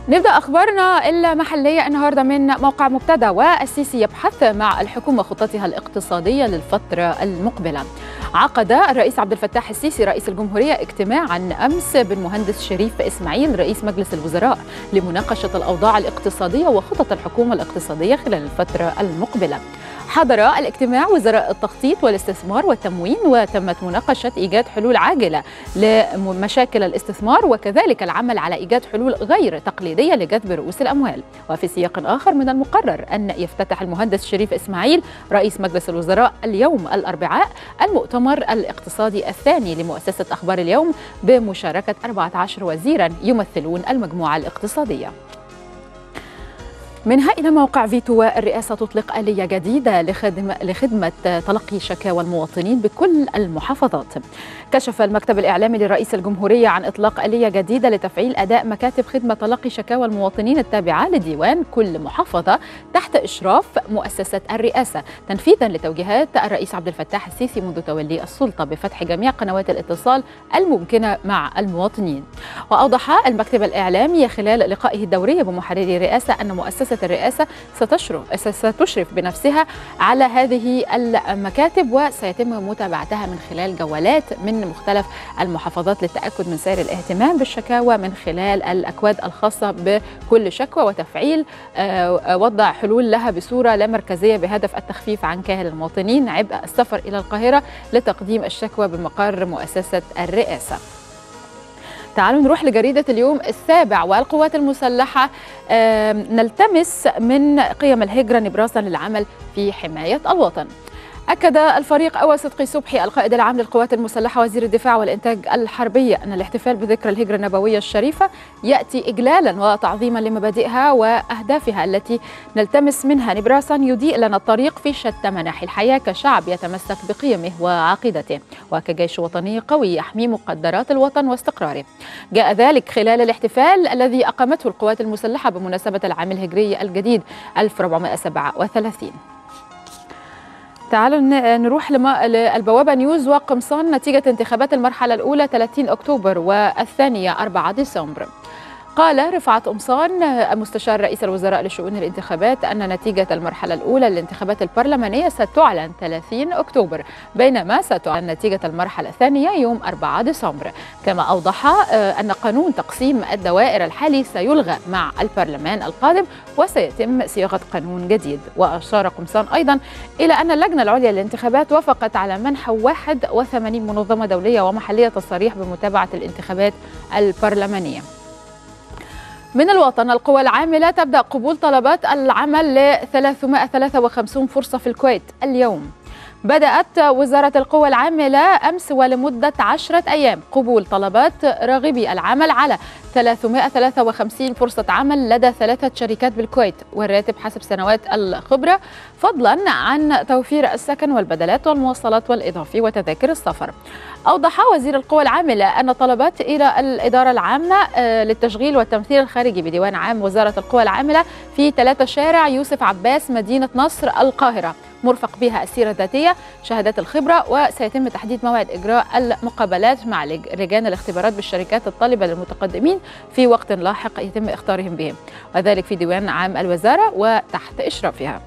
نبدأ أخبارنا المحلية النهاردة من موقع مبتدأ والسيسي يبحث مع الحكومة خطتها الاقتصادية للفترة المقبلة عقد الرئيس عبد الفتاح السيسي رئيس الجمهورية اجتماعا أمس بالمهندس شريف إسماعيل رئيس مجلس الوزراء لمناقشة الأوضاع الاقتصادية وخطط الحكومة الاقتصادية خلال الفترة المقبلة حضر الاجتماع وزراء التخطيط والاستثمار والتموين وتمت مناقشة إيجاد حلول عاجلة لمشاكل الاستثمار وكذلك العمل على إيجاد حلول غير تقليدية لجذب رؤوس الأموال وفي سياق آخر من المقرر أن يفتتح المهندس شريف إسماعيل رئيس مجلس الوزراء اليوم الأربعاء المؤتمر الاقتصادي الثاني لمؤسسة أخبار اليوم بمشاركة 14 وزيرا يمثلون المجموعة الاقتصادية منها إلى موقع فيتو الرئاسة تطلق آلية جديدة لخدمة, لخدمة تلقي شكاوى المواطنين بكل المحافظات كشف المكتب الإعلامي لرئيس الجمهورية عن إطلاق آلية جديدة لتفعيل أداء مكاتب خدمة تلقي شكاوى المواطنين التابعة لديوان كل محافظة تحت إشراف مؤسسة الرئاسة تنفيذا لتوجيهات الرئيس عبد الفتاح السيسي منذ تولي السلطة بفتح جميع قنوات الاتصال الممكنة مع المواطنين وأوضح المكتب الإعلامي خلال لقائه الدوري بمحرري الرئاسة أن مؤسسة الرئاسة ستشرف ستشرف بنفسها على هذه المكاتب وسيتم متابعتها من خلال جولات من مختلف المحافظات للتأكد من سير الاهتمام بالشكاوى من خلال الأكواد الخاصة بكل شكوى وتفعيل وضع حلول لها بصورة لا مركزية بهدف التخفيف عن كاهل المواطنين عبء السفر إلى القاهرة لتقديم الشكوى بمقر مؤسسة الرئاسة تعالوا نروح لجريدة اليوم السابع والقوات المسلحة نلتمس من قيم الهجرة نبراسا للعمل في حماية الوطن أكد الفريق أول صدقي صبحي القائد العام للقوات المسلحة وزير الدفاع والإنتاج الحربي أن الاحتفال بذكرى الهجرة النبوية الشريفة يأتي إجلالا وتعظيما لمبادئها وأهدافها التي نلتمس منها نبراسا يضيء لنا الطريق في شتى مناحي الحياة كشعب يتمسك بقيمه وعقيدته وكجيش وطني قوي يحمي مقدرات الوطن واستقراره جاء ذلك خلال الاحتفال الذي أقامته القوات المسلحة بمناسبة العام الهجري الجديد 1437 تعالوا نروح للبوابة نيوز وقمصان نتيجة انتخابات المرحلة الأولى 30 أكتوبر والثانية 4 ديسمبر قال رفعت قمصان مستشار رئيس الوزراء لشؤون الانتخابات أن نتيجة المرحلة الأولى للانتخابات البرلمانية ستعلن 30 أكتوبر بينما ستعلن نتيجة المرحلة الثانية يوم 4 ديسمبر كما أوضح أن قانون تقسيم الدوائر الحالي سيلغى مع البرلمان القادم وسيتم صياغة قانون جديد وأشار قمصان أيضا إلى أن اللجنة العليا للانتخابات وافقت على منح 81 منظمة دولية ومحلية تصاريح بمتابعة الانتخابات البرلمانية من الوطن القوى العاملة تبدأ قبول طلبات العمل ل 353 فرصة في الكويت اليوم بدأت وزارة القوى العاملة أمس ولمدة عشرة أيام قبول طلبات راغبي العمل على 353 فرصة عمل لدى ثلاثة شركات بالكويت والراتب حسب سنوات الخبرة فضلا عن توفير السكن والبدلات والمواصلات والإضافي وتذاكر السفر أوضح وزير القوى العاملة أن طلبات إلى الإدارة العامة للتشغيل والتمثيل الخارجي بديوان عام وزارة القوى العاملة في ثلاثة شارع يوسف عباس مدينة نصر القاهرة مرفق بها السيرة الذاتية شهادات الخبرة وسيتم تحديد موعد إجراء المقابلات مع لجان الاختبارات بالشركات الطالبة للمتقدمين في وقت لاحق يتم اختارهم بهم وذلك في ديوان عام الوزارة وتحت إشرافها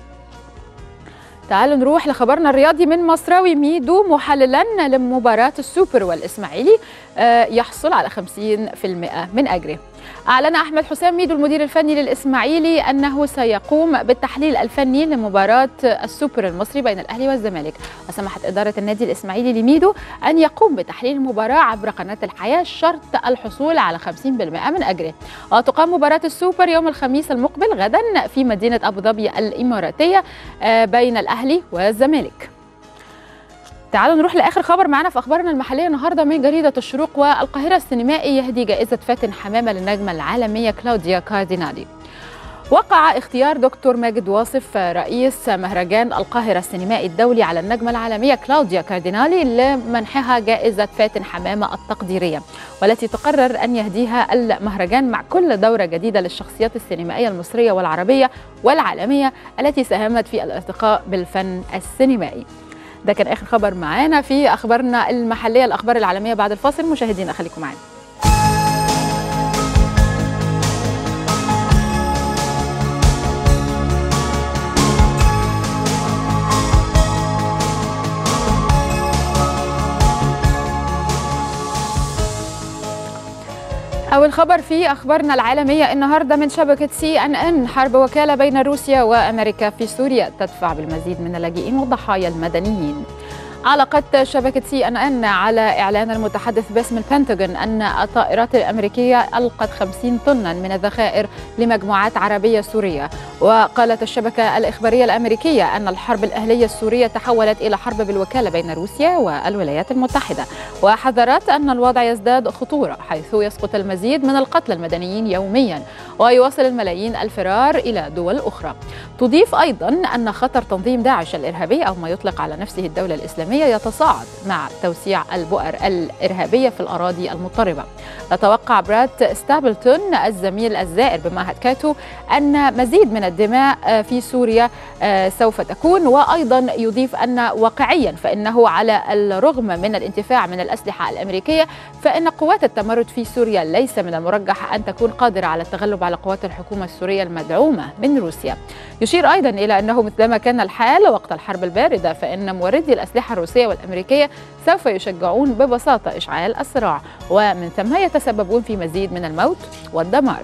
تعالوا نروح لخبرنا الرياضي من مصراوي ميدو محللا لمباراة السوبر والإسماعيلي يحصل على 50% من أجره أعلن أحمد حسام ميدو المدير الفني للإسماعيلي أنه سيقوم بالتحليل الفني لمباراة السوبر المصري بين الأهلي والزمالك وسمحت إدارة النادي الإسماعيلي لميدو أن يقوم بتحليل المباراة عبر قناة الحياة شرط الحصول على 50% من أجره وتقام مباراة السوبر يوم الخميس المقبل غدا في مدينة أبو ظبي الإماراتية بين الأهلي والزمالك تعالوا نروح لاخر خبر معنا في اخبارنا المحليه النهارده من جريده الشروق والقاهره السينمائي يهدي جائزه فاتن حمامه للنجمه العالميه كلاوديا كاردينالي وقع اختيار دكتور ماجد واصف رئيس مهرجان القاهرة السينمائي الدولي على النجمة العالمية كلاوديا كاردينالي لمنحها جائزة فاتن حمامة التقديرية والتي تقرر أن يهديها المهرجان مع كل دورة جديدة للشخصيات السينمائية المصرية والعربية والعالمية التي ساهمت في الارتقاء بالفن السينمائي ده كان اخر خبر معانا في اخبارنا المحليه الاخبار العالميه بعد الفاصل مشاهدينا خليكم معانا أول خبر في أخبارنا العالمية النهاردة من شبكة سي أن أن حرب وكالة بين روسيا وأمريكا في سوريا تدفع بالمزيد من اللاجئين والضحايا المدنيين علقت شبكة سي أن أن على إعلان المتحدث باسم البنتاغون أن الطائرات الأمريكية ألقت 50 طنا من الذخائر لمجموعات عربية سورية وقالت الشبكة الإخبارية الأمريكية أن الحرب الأهلية السورية تحولت إلى حرب بالوكالة بين روسيا والولايات المتحدة وحذرت أن الوضع يزداد خطورة حيث يسقط المزيد من القتلى المدنيين يوميا ويواصل الملايين الفرار إلى دول أخرى تضيف أيضا أن خطر تنظيم داعش الإرهابي أو ما يطلق على نفسه الدولة الإسلامية يتصاعد مع توسيع البؤر الإرهابية في الأراضي المضطربة تتوقع برات ستابلتون الزميل الزائر بمعهد كاتو أن مزيد من الدماء في سوريا سوف تكون وأيضا يضيف أن واقعيا فإنه على الرغم من الانتفاع من الأسلحة الأمريكية فإن قوات التمرد في سوريا ليس من المرجح أن تكون قادرة على التغلب على قوات الحكومة السورية المدعومة من روسيا يشير أيضا إلى أنه مثلما كان الحال وقت الحرب الباردة فإن موردي الأسلحة الروسية والأمريكية سوف يشجعون ببساطة إشعال الصراع ومن ثم يتسببون في مزيد من الموت والدمار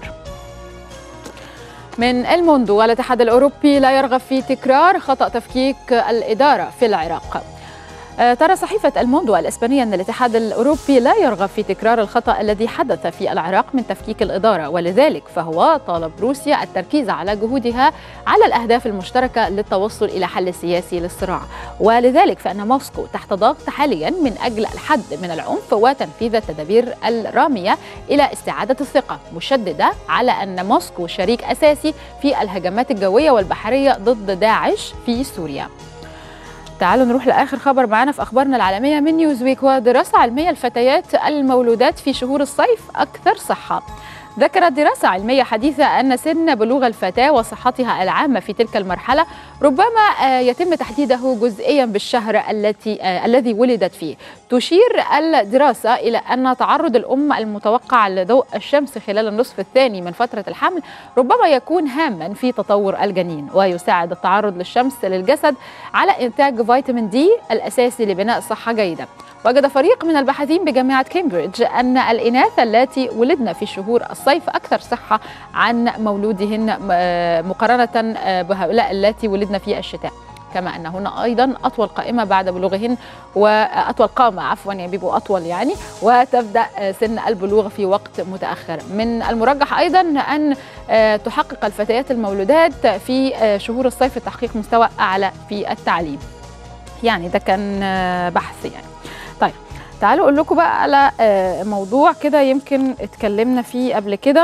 من الموندو والاتحاد الأوروبي لا يرغب في تكرار خطأ تفكيك الإدارة في العراق ترى صحيفة الموندو الإسبانية أن الاتحاد الأوروبي لا يرغب في تكرار الخطأ الذي حدث في العراق من تفكيك الإدارة ولذلك فهو طالب روسيا التركيز على جهودها على الأهداف المشتركة للتوصل إلى حل سياسي للصراع ولذلك فإن موسكو تحت ضغط حاليا من أجل الحد من العنف وتنفيذ التدابير الرامية إلى استعادة الثقة مشددة على أن موسكو شريك أساسي في الهجمات الجوية والبحرية ضد داعش في سوريا تعالوا نروح لاخر خبر معانا في اخبارنا العالميه من نيوزويك ودراسه علميه الفتيات المولودات في شهور الصيف اكثر صحه ذكرت دراسة علمية حديثة أن سن بلوغ الفتاة وصحتها العامة في تلك المرحلة ربما يتم تحديده جزئيا بالشهر التي الذي ولدت فيه. تشير الدراسة إلى أن تعرض الأم المتوقع لضوء الشمس خلال النصف الثاني من فترة الحمل ربما يكون هاما في تطور الجنين ويساعد التعرض للشمس للجسد على إنتاج فيتامين دي الأساسي لبناء صحة جيدة. وجد فريق من الباحثين بجامعة كامبريدج أن الإناث اللاتي ولدن في شهور الصيف أكثر صحة عن مولودهن مقارنة بهؤلاء اللاتي ولدن في الشتاء كما أنهن أيضا أطول قائمة بعد بلوغهن وأطول قامة عفوا يعني بيبقوا أطول يعني وتبدأ سن البلوغ في وقت متأخر من المرجح أيضا أن تحقق الفتيات المولودات في شهور الصيف تحقيق مستوى أعلى في التعليم يعني ده كان بحث يعني طيب تعالوا اقول لكم بقى على موضوع كده يمكن اتكلمنا فيه قبل كده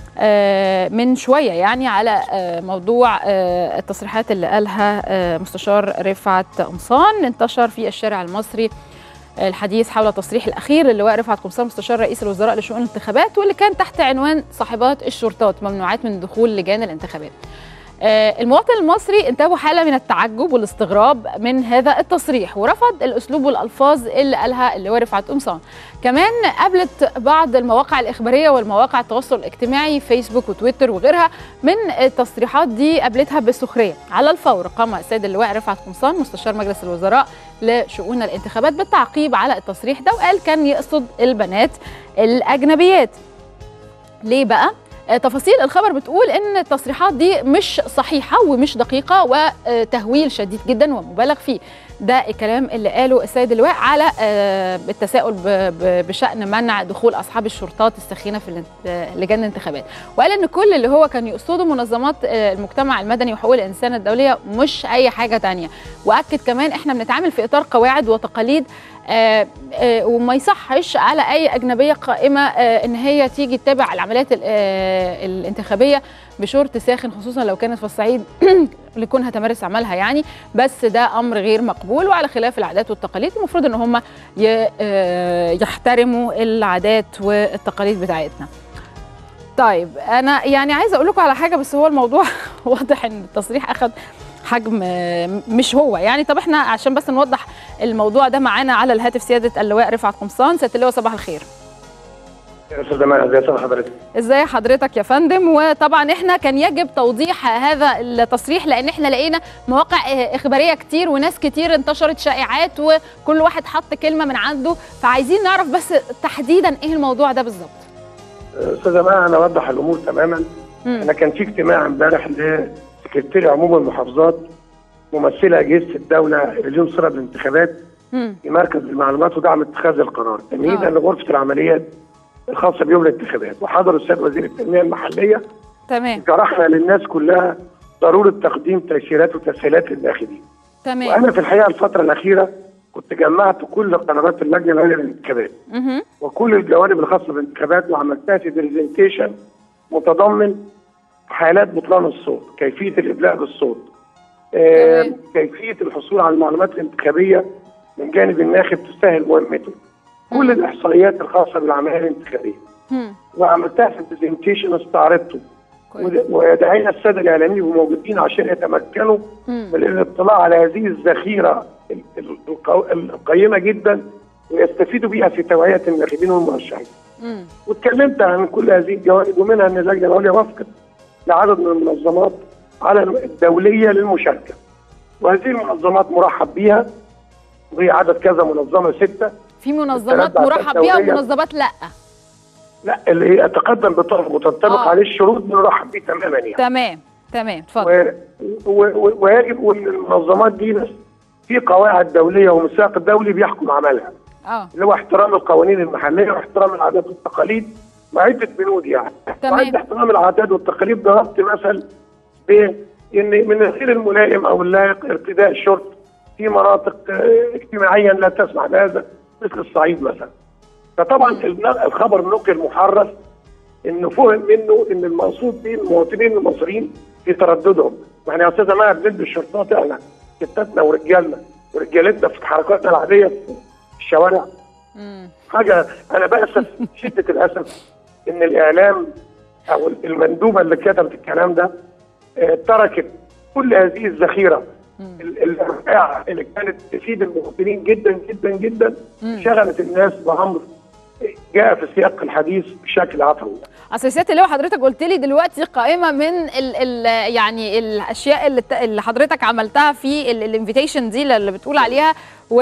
من شويه يعني على موضوع التصريحات اللي قالها مستشار رفعت قمصان انتشر في الشارع المصري الحديث حول التصريح الاخير اللي واقف رفعت قمصان مستشار رئيس الوزراء لشؤون الانتخابات واللي كان تحت عنوان صاحبات الشرطات ممنوعات من دخول لجان الانتخابات المواطن المصري انتابه حاله من التعجب والاستغراب من هذا التصريح ورفض الاسلوب والالفاظ اللي قالها اللي هو رفعت قمصان كمان قابلت بعض المواقع الاخباريه والمواقع التواصل الاجتماعي فيسبوك وتويتر وغيرها من التصريحات دي قابلتها بالسخريه على الفور قام السيد اللواء رفعت قمصان مستشار مجلس الوزراء لشؤون الانتخابات بالتعقيب على التصريح ده وقال كان يقصد البنات الاجنبيات ليه بقى تفاصيل الخبر بتقول ان التصريحات دي مش صحيحه ومش دقيقه وتهويل شديد جدا ومبالغ فيه ده الكلام اللي قاله السيد اللواء على التساؤل بشان منع دخول اصحاب الشرطات السخينه في لجان الانتخابات وقال ان كل اللي هو كان يقصده منظمات المجتمع المدني وحقوق الانسان الدوليه مش اي حاجه تانية واكد كمان احنا بنتعامل في اطار قواعد وتقاليد آآ آآ وما يصحش على اي اجنبيه قائمه ان هي تيجي تتابع العمليات الانتخابيه بشورت ساخن خصوصا لو كانت في الصعيد لكونها تمارس عملها يعني بس ده امر غير مقبول وعلى خلاف العادات والتقاليد المفروض ان هم يحترموا العادات والتقاليد بتاعتنا طيب انا يعني عايزه اقول لكم على حاجه بس هو الموضوع واضح ان التصريح اخذ حجم مش هو يعني طب احنا عشان بس نوضح الموضوع ده معانا على الهاتف سياده اللواء رفعت قمصان سياده اللواء صباح الخير استاذ جمال ازي حضرتك ازاي حضرتك يا فندم وطبعا احنا كان يجب توضيح هذا التصريح لان احنا لقينا مواقع اخباريه كتير وناس كتير انتشرت شائعات وكل واحد حط كلمه من عنده فعايزين نعرف بس تحديدا ايه الموضوع ده بالظبط استاذه ماء انا اوضح الامور تماما مم. انا كان في اجتماع امبارح لسكرتير عموم المحافظات ممثله اجهزه الدوله اليوم صرف الانتخابات مم. في مركز المعلومات ودعم اتخاذ القرار تمهيدا آه. لغرفه العمليات الخاصه بيوم الانتخابات وحضر السيد وزير التنميه المحليه تمام شرحنا للناس كلها ضروره تقديم تيسيرات وتسهيلات للداخلين تمام وانا في الحقيقه الفتره الاخيره كنت جمعت كل قرارات اللجنه العليا للانتخابات مهم. وكل الجوانب الخاصه بالانتخابات وعملتها في برزنتيشن متضمن حالات بطلان الصوت، كيفيه الادلاء بالصوت. آه، تمام. كيفيه الحصول على المعلومات الانتخابيه من جانب الناخب تسهل مهمته. كل الاحصائيات الخاصه بالعمليه الانتخابيه. مم. وعملتها في البرزنتيشن استعرضته كويس. ود- ودعينا الساده الاعلاميين الموجودين عشان يتمكنوا مم. من الاطلاع على هذه الذخيره ال- ال- القو- القيمه جدا ويستفيدوا بها في توعيه الناخبين والمرشحين. مم. واتكلمت عن كل هذه الجوانب ومنها ان اللجنه العليا وافقت لعدد من المنظمات على الدوليه للمشاركه. وهذه المنظمات مرحب بها وهي عدد كذا منظمه سته في منظمات التنبع مرحب بيها الدولية. ومنظمات لا لا اللي هي تقدم بطلب وتنطبق آه. عليه الشروط بنرحب بيه تماما يعني. تمام تمام اتفضل و... و... و... ويجب وان المنظمات دي ناس في قواعد دوليه وميثاق دولي بيحكم عملها اه اللي هو احترام القوانين المحليه واحترام العادات والتقاليد وعده بنود يعني تمام. وعند احترام العادات والتقاليد ضربت مثل بان من الغير الملائم او اللائق ارتداء شرط في مناطق آه، اجتماعيا لا تسمح بهذا مثل الصعيد مثلا فطبعا الن- الخبر نقل محرف انه فهم منه ان المقصود به المواطنين المصريين في ترددهم واحنا يا استاذه ماهر بنلبس شرطات احنا ستاتنا ورجالنا ورجالتنا في حركاتنا العاديه في الشوارع مم. حاجه انا باسف شده الاسف ان الاعلام او المندوبه اللي كتبت الكلام ده آه، تركت كل هذه الذخيره ال- الرائعه اللي كانت تفيد المواطنين جدا جدا جدا شغلت الناس بامر جاء في سياق الحديث بشكل عفوي اصل سياده اللواء حضرتك قلت لي دلوقتي قائمه من ال ال يعني الاشياء اللي, ت- اللي حضرتك عملتها في الانفيتيشن دي اللي بتقول عليها و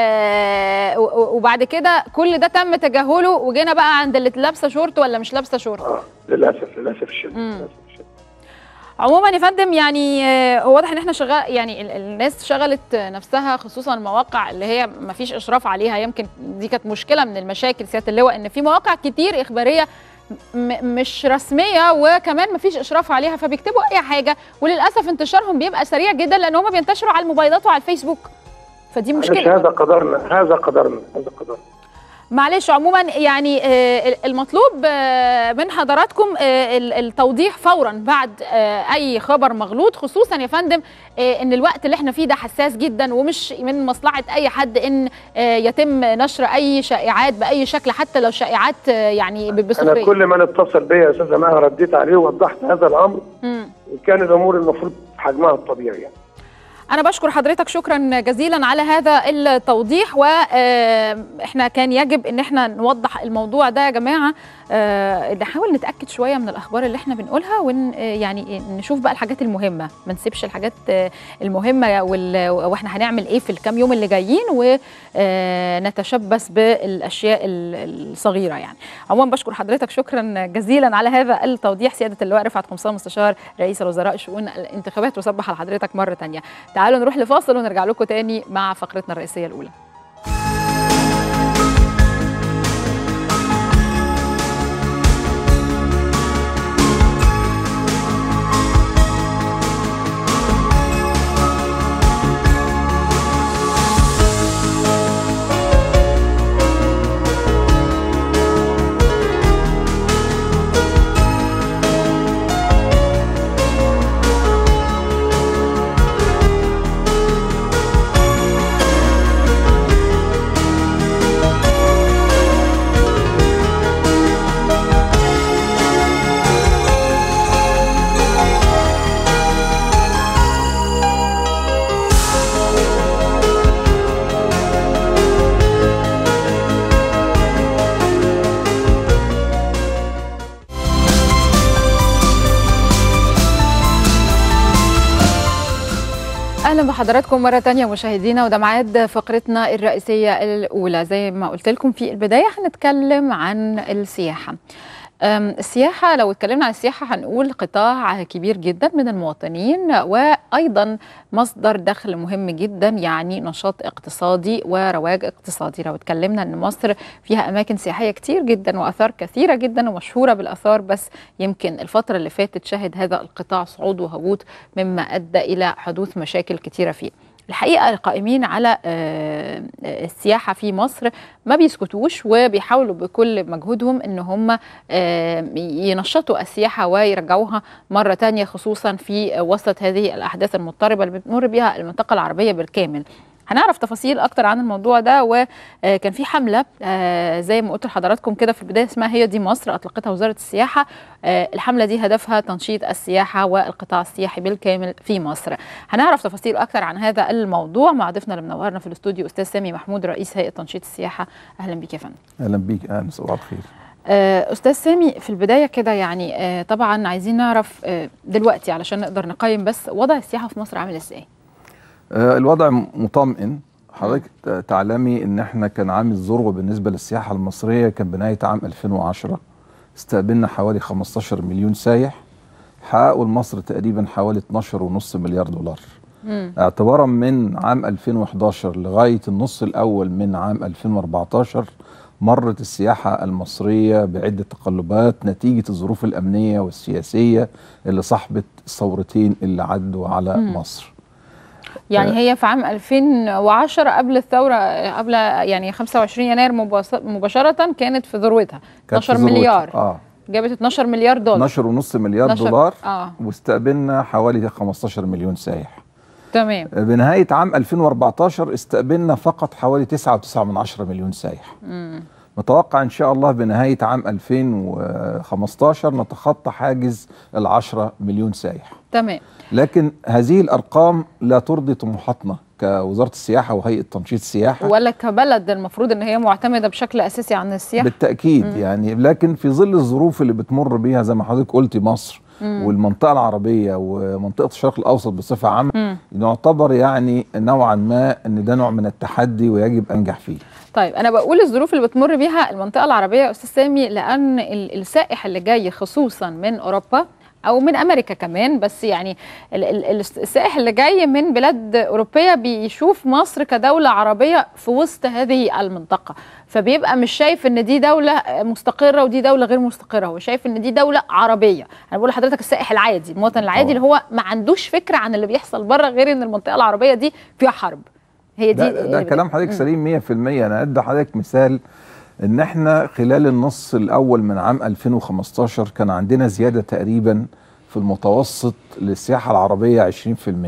آه، و- وبعد كده كل ده تم تجاهله وجينا بقى عند اللي لابسه شورت ولا مش لابسه شورت اه للاسف للاسف الشديد للاسف الشديد عموما يا فندم يعني آه، هو واضح ان احنا شغال يعني ال- الناس شغلت نفسها خصوصا المواقع اللي هي ما فيش اشراف عليها يمكن دي كانت مشكله من المشاكل سياده اللواء ان في مواقع كتير اخباريه م- مش رسميه وكمان ما فيش اشراف عليها فبيكتبوا اي حاجه وللاسف انتشارهم بيبقى سريع جدا لان هم بينتشروا على الموبايلات وعلى الفيسبوك فدي معلش مشكله هذا قدرنا هذا قدرنا هذا قدرنا معلش عموما يعني آه، المطلوب آه، من حضراتكم آه، ال- التوضيح فورا بعد آه، اي خبر مغلوط خصوصا يا فندم آه، ان الوقت اللي احنا فيه ده حساس جدا ومش من مصلحه اي حد ان آه، يتم نشر اي شائعات باي شكل حتى لو شائعات آه، يعني ب- انا بسخريه كل من اتصل بيا يا استاذه ماهر رديت عليه ووضحت هذا الامر مم. وكان الامور المفروض حجمها الطبيعي يعني. أنا بشكر حضرتك شكرا جزيلا على هذا التوضيح وإحنا كان يجب إن إحنا نوضح الموضوع ده يا جماعة آه، نحاول نتأكد شوية من الأخبار اللي إحنا بنقولها ون آه، يعني نشوف بقى الحاجات المهمة ما نسيبش الحاجات آه، المهمة وال- وإحنا هنعمل إيه في الكام يوم اللي جايين ونتشبث بالأشياء ال- الصغيرة يعني عموما بشكر حضرتك شكرا جزيلا على هذا التوضيح سيادة اللواء رفعت قمصان مستشار رئيس الوزراء شؤون الانتخابات وصبح على حضرتك مرة تانية تعالوا نروح لفاصل ونرجع لكم تاني مع فقرتنا الرئيسية الأولى اهلا بحضراتكم مره تانية مشاهدينا وده ميعاد فقرتنا الرئيسيه الاولى زي ما قلت لكم في البدايه هنتكلم عن السياحه السياحة لو اتكلمنا عن السياحة هنقول قطاع كبير جدا من المواطنين وأيضا مصدر دخل مهم جدا يعني نشاط اقتصادي ورواج اقتصادي لو اتكلمنا أن مصر فيها أماكن سياحية كتير جدا وأثار كثيرة جدا ومشهورة بالأثار بس يمكن الفترة اللي فاتت شهد هذا القطاع صعود وهبوط مما أدى إلى حدوث مشاكل كتيرة فيه الحقيقه القائمين على السياحه في مصر ما بيسكتوش وبيحاولوا بكل مجهودهم ان هم ينشطوا السياحه ويرجعوها مره تانية خصوصا في وسط هذه الاحداث المضطربه اللي بتمر بها المنطقه العربيه بالكامل هنعرف تفاصيل اكتر عن الموضوع ده وكان في حمله زي ما قلت لحضراتكم كده في البدايه اسمها هي دي مصر اطلقتها وزاره السياحه الحمله دي هدفها تنشيط السياحه والقطاع السياحي بالكامل في مصر هنعرف تفاصيل اكتر عن هذا الموضوع مع ضيفنا اللي منورنا في الاستوديو استاذ سامي محمود رئيس هيئه تنشيط السياحه اهلا بيك يا فندم اهلا بيك اهلا صباح الخير استاذ سامي في البدايه كده يعني طبعا عايزين نعرف دلوقتي علشان نقدر نقيم بس وضع السياحه في مصر عامل ازاي الوضع مطمئن حضرتك تعلمي ان احنا كان عامل ذروه بالنسبه للسياحه المصريه كان بنهايه عام 2010 استقبلنا حوالي 15 مليون سايح حققوا لمصر تقريبا حوالي 12.5 مليار دولار مم. اعتبارا من عام 2011 لغايه النص الاول من عام 2014 مرت السياحه المصريه بعده تقلبات نتيجه الظروف الامنيه والسياسيه اللي صاحبت الثورتين اللي عدوا على مم. مصر يعني هي في عام 2010 قبل الثوره قبل يعني 25 يناير مباشره كانت في ذروتها 12 مليار اه جابت 12 مليار دولار 12.5 مليار 12 دولار آه. واستقبلنا حوالي 15 مليون سايح تمام بنهايه عام 2014 استقبلنا فقط حوالي 9.9 مليون سايح مم. متوقع ان شاء الله بنهايه عام 2015 نتخطى حاجز ال 10 مليون سايح تمام لكن هذه الارقام لا ترضي طموحاتنا كوزاره السياحه وهيئه تنشيط السياحه ولا كبلد المفروض ان هي معتمده بشكل اساسي عن السياحه بالتاكيد مم. يعني لكن في ظل الظروف اللي بتمر بيها زي ما حضرتك قلتي مصر مم. والمنطقه العربيه ومنطقه الشرق الاوسط بصفه عامه نعتبر يعني نوعا ما ان ده نوع من التحدي ويجب انجح فيه طيب انا بقول الظروف اللي بتمر بيها المنطقه العربيه يا استاذ سامي لان السائح اللي جاي خصوصا من اوروبا او من امريكا كمان بس يعني السائح اللي جاي من بلاد اوروبيه بيشوف مصر كدوله عربيه في وسط هذه المنطقه فبيبقى مش شايف ان دي دوله مستقره ودي دوله غير مستقره هو شايف ان دي دوله عربيه انا بقول لحضرتك السائح العادي المواطن العادي اللي هو ما عندوش فكره عن اللي بيحصل بره غير ان المنطقه العربيه دي فيها حرب هي دي ده, ده كلام حضرتك سليم 100% انا ادي حضرتك مثال ان احنا خلال النص الاول من عام 2015 كان عندنا زياده تقريبا في المتوسط للسياحه العربيه 20%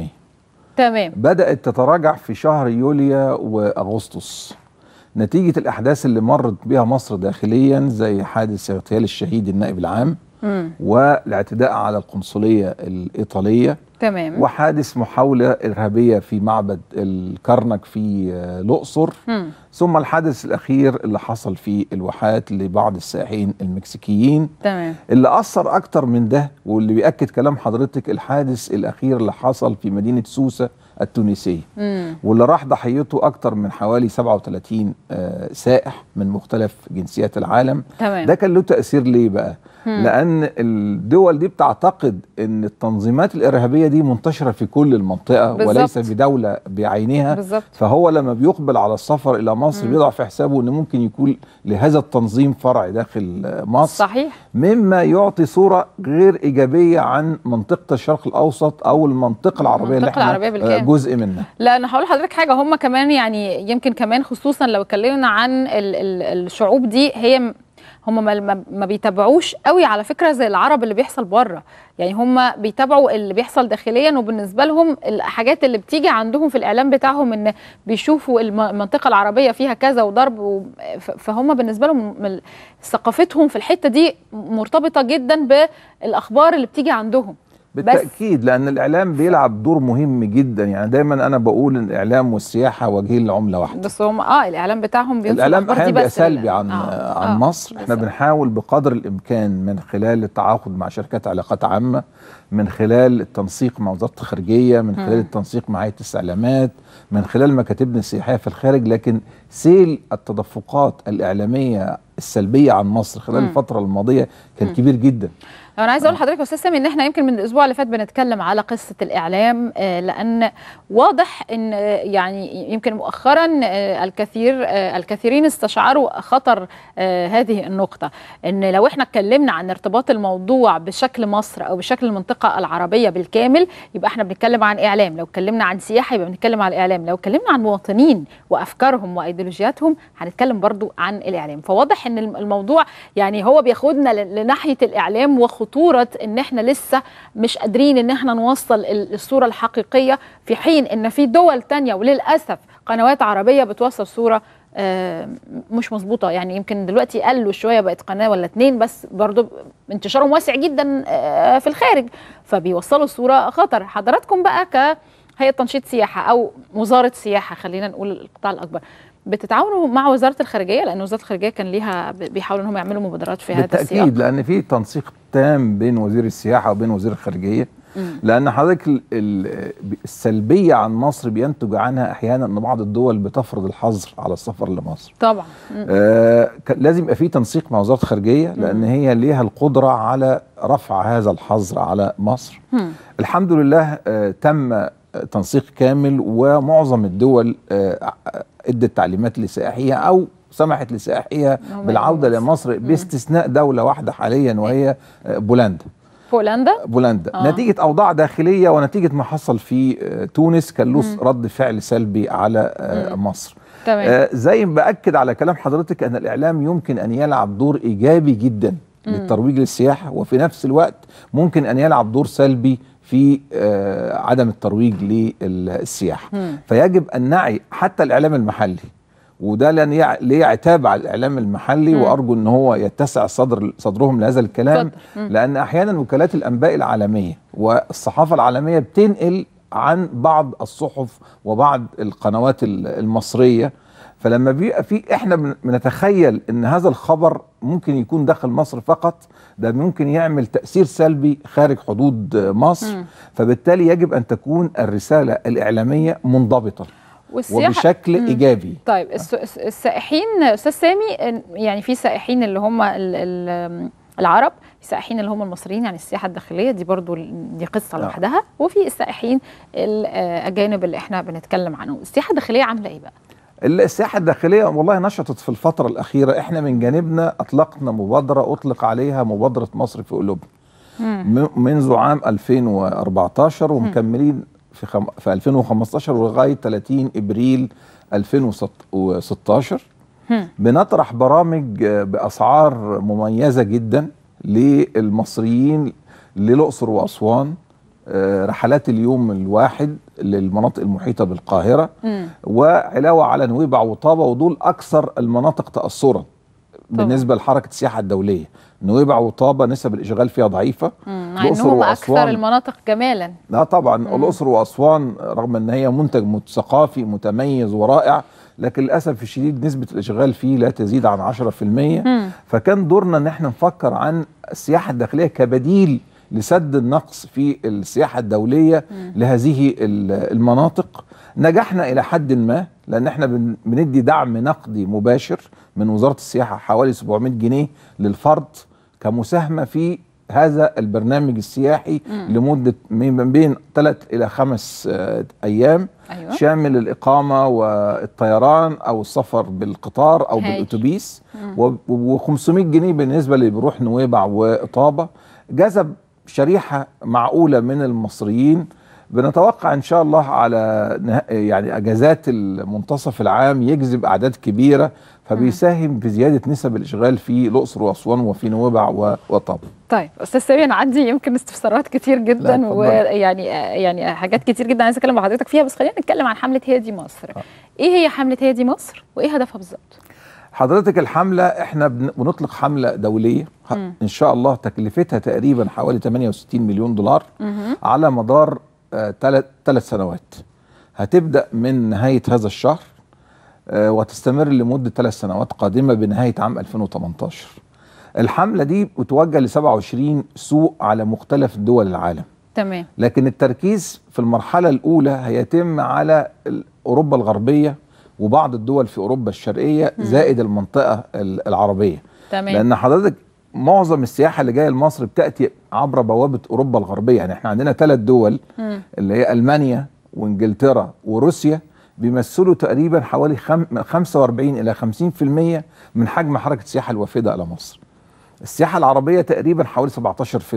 تمام بدات تتراجع في شهر يوليو واغسطس نتيجه الاحداث اللي مرت بها مصر داخليا زي حادث اغتيال الشهيد النائب العام مم. والاعتداء على القنصليه الايطاليه تمام وحادث محاولة إرهابية في معبد الكرنك في الأقصر مم. ثم الحادث الأخير اللي حصل في الواحات لبعض السائحين المكسيكيين تمام اللي أثر أكتر من ده واللي بيأكد كلام حضرتك الحادث الأخير اللي حصل في مدينة سوسة التونسية مم. واللي راح ضحيته أكتر من حوالي 37 آه سائح من مختلف جنسيات العالم تمام ده كان له تأثير ليه بقى؟ مم. لان الدول دي بتعتقد ان التنظيمات الارهابيه دي منتشره في كل المنطقه بالظبط. وليس بدوله بعينها بالظبط فهو لما بيقبل على السفر الى مصر مم. بيضع في حسابه ان ممكن يكون لهذا التنظيم فرع داخل مصر صحيح مما يعطي صوره غير ايجابيه عن منطقه الشرق الاوسط او المنطقه العربيه اللي المنطقة احنا العربية بالكامل. جزء منها لا انا هقول لحضرتك حاجه هم كمان يعني يمكن كمان خصوصا لو اتكلمنا عن ال ال الشعوب دي هي م- هم ما, ما- ما بيتابعوش قوي على فكره زي العرب اللي بيحصل بره يعني هم بيتابعوا اللي بيحصل داخليا وبالنسبه لهم الحاجات اللي بتيجي عندهم في الاعلام بتاعهم ان بيشوفوا الم- المنطقه العربيه فيها كذا وضرب و- ف- فهم بالنسبه لهم من- ثقافتهم في الحته دي مرتبطه جدا بالاخبار اللي بتيجي عندهم بالتاكيد لان الاعلام بيلعب دور مهم جدا يعني دايما انا بقول ان الاعلام والسياحه وجهين لعمله واحده بس هم اه الاعلام بتاعهم بينشر الاعلام الأخبار دي احيانا بيبقى بس سلبي لل- عن آه، عن آه، مصر احنا بس- بنحاول بقدر الامكان من خلال التعاقد مع شركات علاقات عامه من خلال التنسيق مع وزاره الخارجيه من خلال مم. التنسيق مع هيئه الاستعلامات من خلال مكاتبنا السياحيه في الخارج لكن سيل التدفقات الاعلاميه السلبيه عن مصر خلال مم. الفتره الماضيه كان كبير جدا انا عايزه اقول لحضرتك يا استاذ سامي ان احنا يمكن من الاسبوع اللي فات بنتكلم على قصه الاعلام آه، لان واضح ان آه، يعني يمكن مؤخرا آه، الكثير آه، الكثيرين استشعروا خطر آه، هذه النقطه ان لو احنا اتكلمنا عن ارتباط الموضوع بشكل مصر او بشكل المنطقه العربيه بالكامل يبقى احنا بنتكلم عن اعلام لو اتكلمنا عن سياحه يبقى بنتكلم عن الاعلام لو اتكلمنا عن مواطنين وافكارهم وايديولوجياتهم هنتكلم برضو عن الاعلام فواضح ان الم- الموضوع يعني هو بياخدنا ل- لناحيه الاعلام وخطوره ان احنا لسه مش قادرين ان احنا نوصل ال- الصوره الحقيقيه في حين ان في دول تانية وللاسف قنوات عربيه بتوصل صوره آه، مش مظبوطه يعني يمكن دلوقتي قلوا شويه بقت قناه ولا اتنين بس برضو انتشارهم واسع جدا آه، في الخارج فبيوصلوا صوره خطر حضراتكم بقى ك هيئه تنشيط سياحه او وزاره سياحه خلينا نقول القطاع الاكبر بتتعاونوا مع وزاره الخارجيه لان وزاره الخارجيه كان ليها بيحاولوا انهم يعملوا مبادرات في هذا السياق بالتاكيد لان في تنسيق تام بين وزير السياحه وبين وزير الخارجيه مم. لان حضرتك ال- ال- السلبيه عن مصر بينتج عنها احيانا ان بعض الدول بتفرض الحظر على السفر لمصر طبعا مم. آه ك- لازم يبقى في تنسيق مع وزاره الخارجيه لان هي ليها القدره على رفع هذا الحظر على مصر مم. الحمد لله آه تم آه، تنسيق كامل ومعظم الدول آه، آه، ادت تعليمات لسائحيها او سمحت لسائحيها هم بالعوده يجوا لمصر باستثناء دوله واحده حاليا وهي آه، بولندا بولندا بولندا آه. آه. نتيجه اوضاع داخليه ونتيجه ما حصل في آه، تونس كان له رد فعل سلبي على آه، مصر تمام آه، زي ما باكد على كلام حضرتك ان الاعلام يمكن ان يلعب دور ايجابي جدا للترويج للسياحه وفي نفس الوقت ممكن ان يلعب دور سلبي في آه، عدم الترويج للسياحه مم. فيجب ان نعي حتى الاعلام المحلي وده لن يع... ليه عتاب على الاعلام المحلي مم. وارجو ان هو يتسع صدر صدرهم لهذا الكلام اتفضل. مم. لان احيانا وكالات الانباء العالميه والصحافه العالميه بتنقل عن بعض الصحف وبعض القنوات ال- المصريه فلما بيبقى في احنا بن- بنتخيل ان هذا الخبر ممكن يكون داخل مصر فقط ده ممكن يعمل تاثير سلبي خارج حدود مصر مم. فبالتالي يجب ان تكون الرساله الاعلاميه منضبطه والسياحه وبشكل مم. ايجابي طيب الس- الس- السائحين استاذ سامي إن- يعني في سائحين اللي هم ال- ال- العرب في سائحين اللي هم المصريين يعني السياحه الداخليه دي برضو ال- دي قصه آه. لوحدها وفي السائحين الاجانب اللي احنا بنتكلم عنهم السياحه الداخليه عامله ايه بقى السياحة الداخلية والله نشطت في الفترة الأخيرة احنا من جانبنا أطلقنا مبادرة أطلق عليها مبادرة مصر في قلوبنا م- منذ عام 2014 ومكملين في خم... في 2015 ولغاية 30 إبريل 2016 هم. بنطرح برامج آه، بأسعار مميزة جدا للمصريين للأقصر وأسوان آه، رحلات اليوم الواحد للمناطق المحيطة بالقاهرة مم. وعلاوه على نويبع وطابه ودول اكثر المناطق تاثرا بالنسبه لحركه السياحه الدوليه نويبع وطابه نسب الاشغال فيها ضعيفه مم. مع الأقصر انهم اكثر وأسوان. المناطق جمالا لا طبعا الاقصر واسوان رغم ان هي منتج مت- ثقافي متميز ورائع لكن للاسف الشديد نسبه الاشغال فيه لا تزيد عن 10% مم. فكان دورنا ان احنا نفكر عن السياحه الداخليه كبديل لسد النقص في السياحه الدوليه لهذه ال- المناطق نجحنا الى حد ما لان احنا بن- بندي دعم نقدي مباشر من وزاره السياحه حوالي 700 جنيه للفرد كمساهمه في هذا البرنامج السياحي لمده من بين ثلاث الى خمس آه، ايام أيوة. شامل الاقامه والطيران او السفر بالقطار او هايل. بالاتوبيس و500 جنيه بالنسبه اللي بيروح نويبع وطابه جذب شريحه معقوله من المصريين بنتوقع ان شاء الله على نه- يعني اجازات المنتصف العام يجذب اعداد كبيره فبيساهم في زياده نسب الاشغال في الاقصر واسوان وفي نويبع و- وطابه طيب استاذ سامي انا عندي يمكن استفسارات كتير جدا اتفضلي. ويعني يعني حاجات كتير جدا عايزه اتكلم مع حضرتك فيها بس خلينا نتكلم عن حمله هي دي مصر ايه هي حمله هي دي مصر وايه هدفها بالظبط حضرتك الحملة احنا بن- بنطلق حملة دولية ه- ان شاء الله تكلفتها تقريبا حوالي 68 مليون دولار على مدار ثلاث سنوات هتبدأ من نهاية هذا الشهر آه، وتستمر لمدة ثلاث سنوات قادمة بنهاية عام 2018 الحملة دي بتوجه ل 27 سوق على مختلف دول العالم تمام لكن التركيز في المرحلة الأولى هيتم على ال- أوروبا الغربية وبعض الدول في اوروبا الشرقيه زائد المنطقه ال- العربيه تمام لان حضرتك معظم السياحه اللي جايه لمصر بتاتي عبر بوابه اوروبا الغربيه يعني احنا عندنا ثلاث دول مم. اللي هي المانيا وانجلترا وروسيا بيمثلوا تقريبا حوالي خم... من 45 الى 50% من حجم حركه السياحه الوافده على مصر. السياحه العربيه تقريبا حوالي 17%.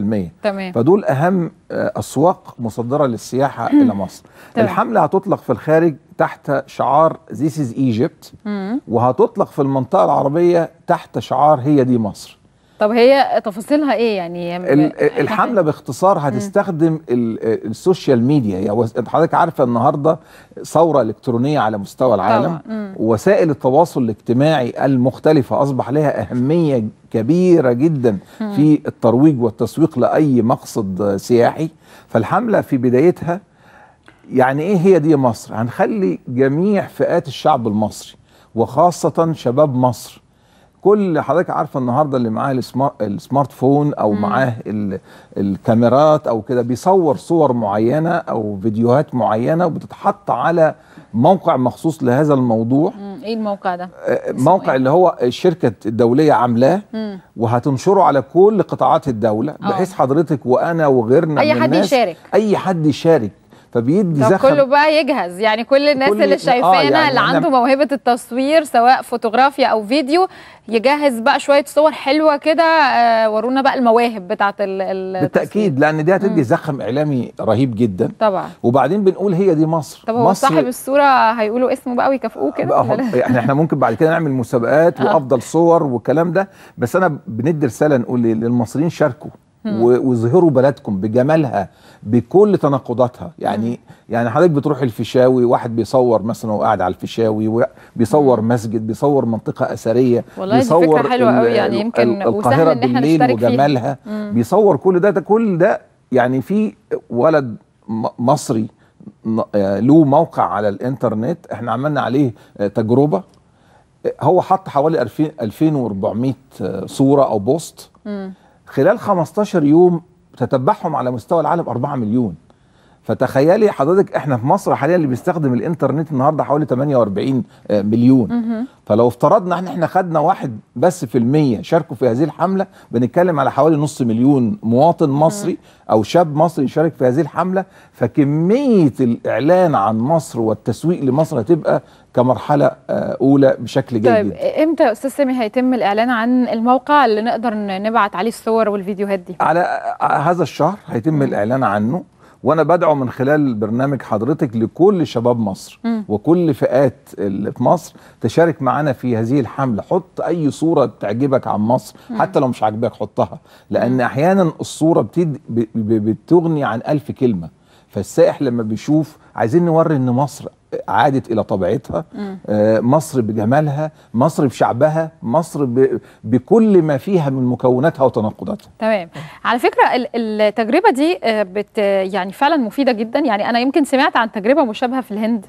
تمام فدول اهم آه، اسواق مصدره للسياحه الى مصر. تمام. الحمله هتطلق في الخارج تحت شعار This is Egypt مم. وهتطلق في المنطقه العربيه تحت شعار هي دي مصر. طب هي تفاصيلها ايه يعني ال- إحنا- الحمله باختصار هتستخدم ال- السوشيال ميديا يعني وس- حضرتك عارفه النهارده ثوره الكترونيه على مستوى العالم طبعاً. مم. وسائل التواصل الاجتماعي المختلفه اصبح لها اهميه كبيره جدا في الترويج والتسويق لاي مقصد سياحي فالحمله في بدايتها يعني ايه هي دي مصر هنخلي جميع فئات الشعب المصري وخاصه شباب مصر كل حضرتك عارفه النهارده اللي معاه السمار- السمارت فون او معاه ال- الكاميرات او كده بيصور صور معينه او فيديوهات معينه وبتتحط على موقع مخصوص لهذا الموضوع مم. ايه الموقع ده آه، موقع إيه؟ اللي هو الشركه الدوليه عاملاه مم. وهتنشره على كل قطاعات الدوله آه. بحيث حضرتك وانا وغيرنا أي من حد الناس يشارك. اي حد يشارك فبيدي طب زخم كله بقى يجهز يعني كل الناس كل- اللي آه، شايفانا يعني اللي أنا- عنده موهبة التصوير سواء فوتوغرافيا او فيديو يجهز بقى شوية صور حلوة كده آه، ورونا بقى المواهب بتاعت ال- ال- بالتاكيد لان دي هتدي زخم اعلامي رهيب جدا طبعا وبعدين بنقول هي دي مصر طب هو مصر صاحب الصورة هيقولوا اسمه بقى ويكافئوه كده بقى ولا لا؟ يعني احنا ممكن بعد كده نعمل مسابقات آه. وافضل صور والكلام ده بس انا بندي رساله نقول ليه؟ للمصريين شاركوا و- واظهروا بلدكم بجمالها بكل تناقضاتها يعني يعني حضرتك بتروح الفيشاوي واحد بيصور مثلا وهو قاعد على الفيشاوي بيصور مسجد بيصور منطقه اثريه والله دي بيصور فكرة حلوة ال- قوي، يعني ال- يمكن ال- وسهل القاهره إن إحنا بالليل نشترك فيها. وجمالها بيصور كل ده ده كل ده يعني في ولد م- مصري ن- آه، له موقع على الانترنت احنا عملنا عليه آه، تجربه آه، هو حط حوالي 2000 2400 آه، صوره او بوست مم. خلال 15 يوم تتبعهم على مستوى العالم 4 مليون فتخيلي حضرتك احنا في مصر حاليا اللي بيستخدم الانترنت النهارده حوالي 48 آه، مليون فلو افترضنا ان احنا خدنا واحد بس في المية شاركوا في هذه الحملة بنتكلم على حوالي نص مليون مواطن مصري او شاب مصري يشارك في هذه الحملة فكمية الاعلان عن مصر والتسويق لمصر هتبقى كمرحلة آه، اولى بشكل جيد طيب جدا. امتى يا استاذ سامي هيتم الاعلان عن الموقع اللي نقدر ن- نبعت عليه الصور والفيديوهات دي على آه، هذا الشهر هيتم الاعلان عنه وانا بدعو من خلال برنامج حضرتك لكل شباب مصر مم. وكل فئات اللي في مصر تشارك معنا في هذه الحمله حط اي صوره تعجبك عن مصر حتى لو مش عاجباك حطها لان احيانا الصوره بتد... ب... ب... بتغني عن ألف كلمه فالسائح لما بيشوف عايزين نوري ان مصر عادت الى طبيعتها آه، مصر بجمالها مصر بشعبها مصر ب... بكل ما فيها من مكوناتها وتناقضاتها تمام على فكره ال- التجربه دي آه، بت يعني فعلا مفيده جدا يعني انا يمكن سمعت عن تجربه مشابهه في الهند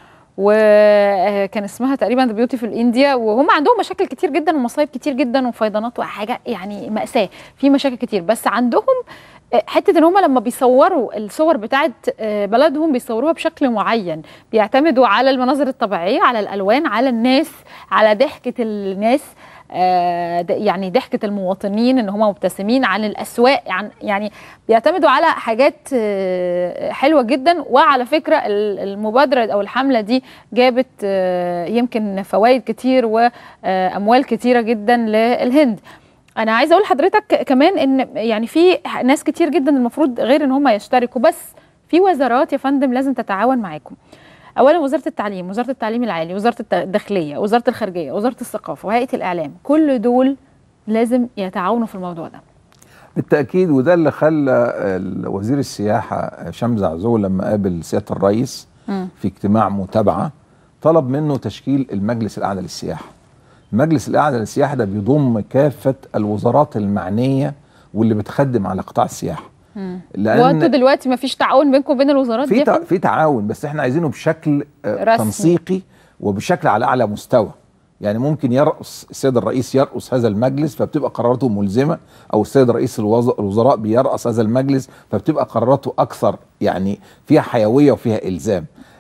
وكان اسمها تقريبا ذا بيوتيفول انديا وهم عندهم مشاكل كتير جدا ومصايب كتير جدا وفيضانات وحاجه يعني ماساه في مشاكل كتير بس عندهم آه، حته ان هم لما بيصوروا الصور بتاعت آه، بلدهم بيصوروها بشكل معين بيعتمدوا على المناظر الطبيعيه على الالوان على الناس على ضحكه الناس آه، د- يعني ضحكه المواطنين ان هم مبتسمين عن الاسواق عن يعني بيعتمدوا على حاجات آه، حلوه جدا وعلى فكره ال- المبادره او الحمله دي جابت آه، يمكن فوائد كتير واموال كتيره جدا للهند انا عايزه اقول لحضرتك كمان ان يعني في ناس كتير جدا المفروض غير ان هم يشتركوا بس في وزارات يا فندم لازم تتعاون معاكم اولا وزاره التعليم وزاره التعليم العالي وزاره الت- الداخليه وزاره الخارجيه وزاره الثقافه وهيئه الاعلام كل دول لازم يتعاونوا في الموضوع ده بالتاكيد وده اللي خلى ال- وزير السياحه هشام زعزوع لما قابل سياده الرئيس مم. في اجتماع متابعه طلب منه تشكيل المجلس الاعلى للسياحه. المجلس الاعلى للسياحه ده بيضم كافه الوزارات المعنيه واللي بتخدم على قطاع السياحه. وانتوا دلوقتي ما فيش تعاون بينكم وبين الوزارات دي في يا تع- فندم؟ في تعاون بس احنا عايزينه بشكل آه، رسمي. تنسيقي وبشكل على اعلى مستوى يعني ممكن يرأس السيد الرئيس يرأس هذا المجلس فبتبقى قراراته ملزمة أو السيد رئيس الوز- الوزراء بيرأس هذا المجلس فبتبقى قراراته أكثر يعني فيها حيوية وفيها إلزام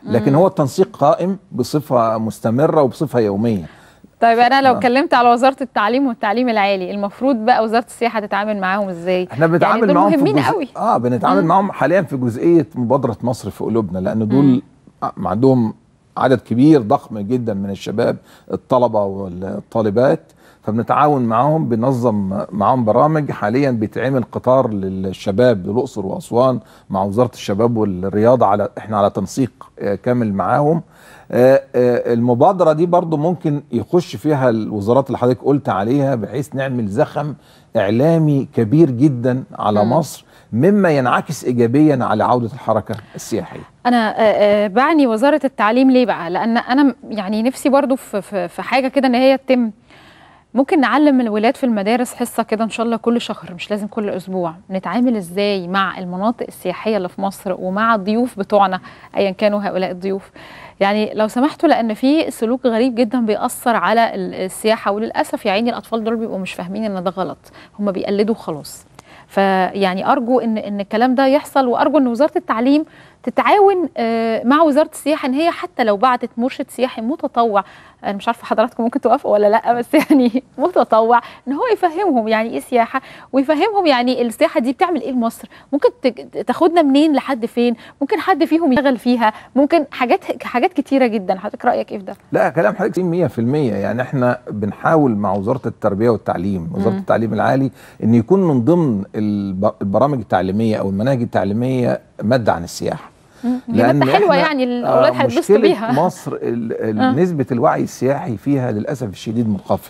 لكن هو التنسيق قائم بصفه مستمره وبصفه يوميه طيب انا لو آه. اتكلمت على وزاره التعليم والتعليم العالي المفروض بقى وزاره السياحه تتعامل معاهم ازاي احنا بنتعامل يعني دول معاهم مهمين في جزء... قوي اه بنتعامل مم. معاهم حاليا في جزئيه مبادره مصر في قلوبنا لان دول مم. ع- عندهم عدد كبير ضخم جدا من الشباب الطلبه والطالبات فبنتعاون معاهم بنظم معاهم برامج حاليا بيتعمل قطار للشباب للاقصر واسوان مع وزاره الشباب والرياضه على احنا على تنسيق آه، كامل معاهم آه، آه، المبادره دي برضو ممكن يخش فيها الوزارات اللي حضرتك قلت عليها بحيث نعمل زخم اعلامي كبير جدا على مم. مصر مما ينعكس ايجابيا على عوده الحركه السياحيه انا آه، آه، بعني وزاره التعليم ليه بقى لان انا م- يعني نفسي برضو في في في حاجه كده ان هي تتم ممكن نعلم الولاد في المدارس حصه كده ان شاء الله كل شهر مش لازم كل اسبوع نتعامل ازاي مع المناطق السياحيه اللي في مصر ومع الضيوف بتوعنا ايا كانوا هؤلاء الضيوف يعني لو سمحتوا لان في سلوك غريب جدا بيأثر على ال- السياحه وللاسف يا عيني الاطفال دول بيبقوا مش فاهمين ان ده غلط هم بيقلدوا خلاص فيعني ارجو ان ان الكلام ده يحصل وارجو ان وزاره التعليم تتعاون آه، مع وزاره السياحه ان هي حتى لو بعتت مرشد سياحي متطوع انا مش عارفه حضراتكم ممكن توافقوا ولا لا بس يعني متطوع ان هو يفهمهم يعني ايه سياحه ويفهمهم يعني السياحه دي بتعمل ايه لمصر ممكن ت- تاخدنا منين لحد فين ممكن حد فيهم يشتغل فيها ممكن حاجات حاجات كتيره جدا حضرتك رايك ايه في ده لا كلام حضرتك 100% يعني احنا بنحاول مع وزاره التربيه والتعليم وزاره مم. التعليم العالي ان يكون من ضمن الب- البرامج التعليميه او المناهج التعليميه ماده عن السياحه دي ماده حلوه إحنا، يعني الاولاد آه، هيتبسطوا مشكلة بيها مصر ال- ال- آه. نسبة الوعي السياحي فيها للأسف الشديد منخفض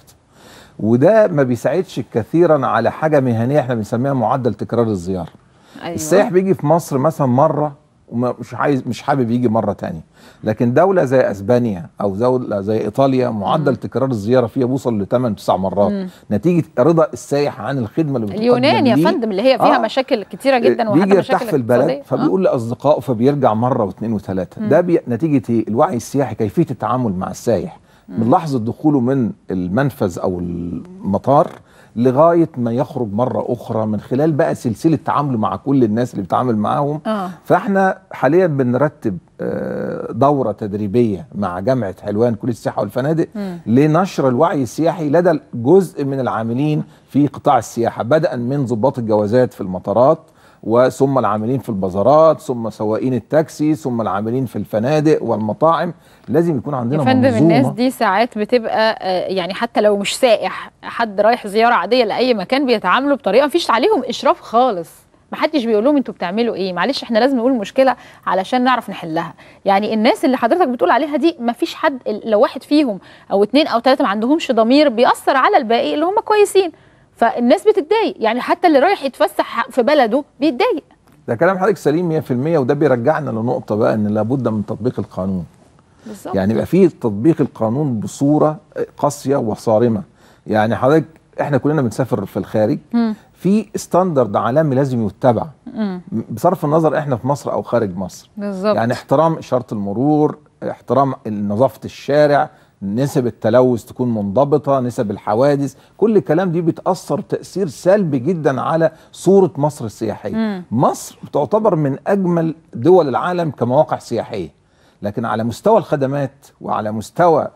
وده ما بيساعدش كثيرا على حاجة مهنية احنا بنسميها معدل تكرار الزيارة أيوة. السائح بيجي في مصر مثلا مرة ومش عايز مش حابب يجي مرة تانية لكن دولة زي اسبانيا او دولة زي ايطاليا معدل مم. تكرار الزيارة فيها بيوصل ل 8 9 مرات مم. نتيجة رضا السائح عن الخدمة اللي بتقدم اليونان يا ليه. فندم اللي هي فيها آه. مشاكل كتيره جدا وحتى بيجي يرتاح مشاكل في البلد اقتصادية. آه. فبيقول لاصدقائه فبيرجع مره واثنين وثلاثه مم. ده بي... نتيجه ايه الوعي السياحي كيفيه التعامل مع السائح من لحظه دخوله من المنفذ او المطار لغايه ما يخرج مره اخرى من خلال بقى سلسله تعامله مع كل الناس اللي بيتعامل معاهم اه فاحنا حاليا بنرتب آه، دوره تدريبيه مع جامعه حلوان كليه السياحه والفنادق مم. لنشر الوعي السياحي لدى جزء من العاملين في قطاع السياحه بدءا من ضباط الجوازات في المطارات وثم العاملين في البازارات ثم سواقين التاكسي ثم العاملين في الفنادق والمطاعم لازم يكون عندنا يا فندم منظومه الناس دي ساعات بتبقى آه، يعني حتى لو مش سائح حد رايح زياره عاديه لاي مكان بيتعاملوا بطريقه مفيش عليهم اشراف خالص محدش بيقول لهم انتوا بتعملوا ايه معلش احنا لازم نقول المشكله علشان نعرف نحلها يعني الناس اللي حضرتك بتقول عليها دي مفيش حد لو واحد فيهم او اتنين او تلاته ما عندهمش ضمير بيأثر على الباقي اللي هم كويسين فالناس بتتضايق يعني حتى اللي رايح يتفسح في بلده بيتضايق ده كلام حضرتك سليم 100% وده بيرجعنا لنقطه بقى ان لابد من تطبيق القانون بالظبط يعني يبقى فيه تطبيق القانون بصوره قاسيه وصارمه يعني حضرتك احنا كلنا بنسافر في الخارج مم. في ستاندرد عالمي لازم يتبع مم. بصرف النظر احنا في مصر او خارج مصر بالظبط يعني احترام اشاره المرور احترام نظافه الشارع نسب التلوث تكون منضبطه نسب الحوادث كل الكلام دي بتاثر تاثير سلبي جدا على صوره مصر السياحيه مم. مصر تعتبر من اجمل دول العالم كمواقع سياحيه لكن على مستوى الخدمات وعلى مستوى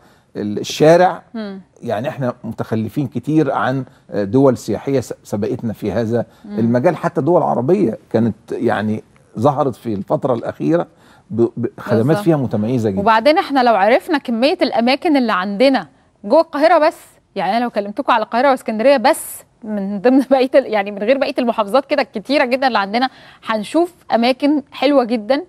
الشارع مم. يعني احنا متخلفين كتير عن دول سياحيه س- سبقتنا في هذا المجال حتى دول عربيه كانت يعني ظهرت في الفتره الاخيره ب- بخدمات بالظبط. فيها متميزه جدا وبعدين احنا لو عرفنا كميه الاماكن اللي عندنا جوه القاهره بس يعني انا لو كلمتكم على القاهره واسكندريه بس من ضمن بقيه ال- يعني من غير بقيه المحافظات كده الكتيره جدا اللي عندنا هنشوف اماكن حلوه جدا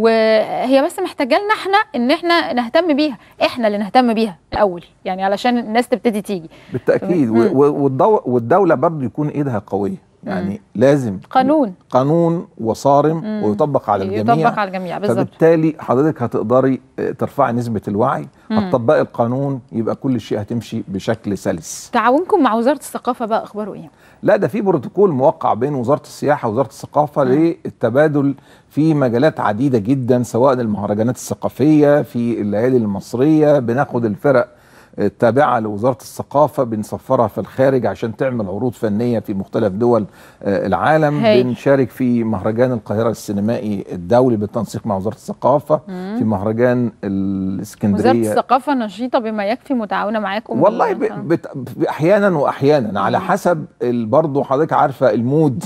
وهي بس محتاجه لنا احنا ان احنا نهتم بيها احنا اللي نهتم بيها الاول يعني علشان الناس تبتدي تيجي بالتاكيد مم. و- و- والدو- والدوله برضو يكون ايدها قويه يعني لازم قانون قانون وصارم مم. ويطبق على الجميع يطبق على الجميع بالظبط فبالتالي حضرتك هتقدري آه، ترفعي نسبه الوعي مم. هتطبقي القانون يبقى كل شيء هتمشي بشكل سلس تعاونكم مع وزاره الثقافه بقى اخباره ايه لا ده في بروتوكول موقع بين وزاره السياحه ووزاره الثقافه للتبادل في مجالات عديده جدا سواء المهرجانات الثقافيه في الليالي المصريه بناخد الفرق التابعه لوزاره الثقافه بنسفرها في الخارج عشان تعمل عروض فنيه في مختلف دول آه، العالم هاي. بنشارك في مهرجان القاهره السينمائي الدولي بالتنسيق مع وزاره الثقافه في مهرجان وزاره الاسكندريه الثقافه نشيطه بما يكفي متعاونه معاكم والله بال- ب... بت... ب- احيانا واحيانا على حسب ال- برضه حضرتك عارفه المود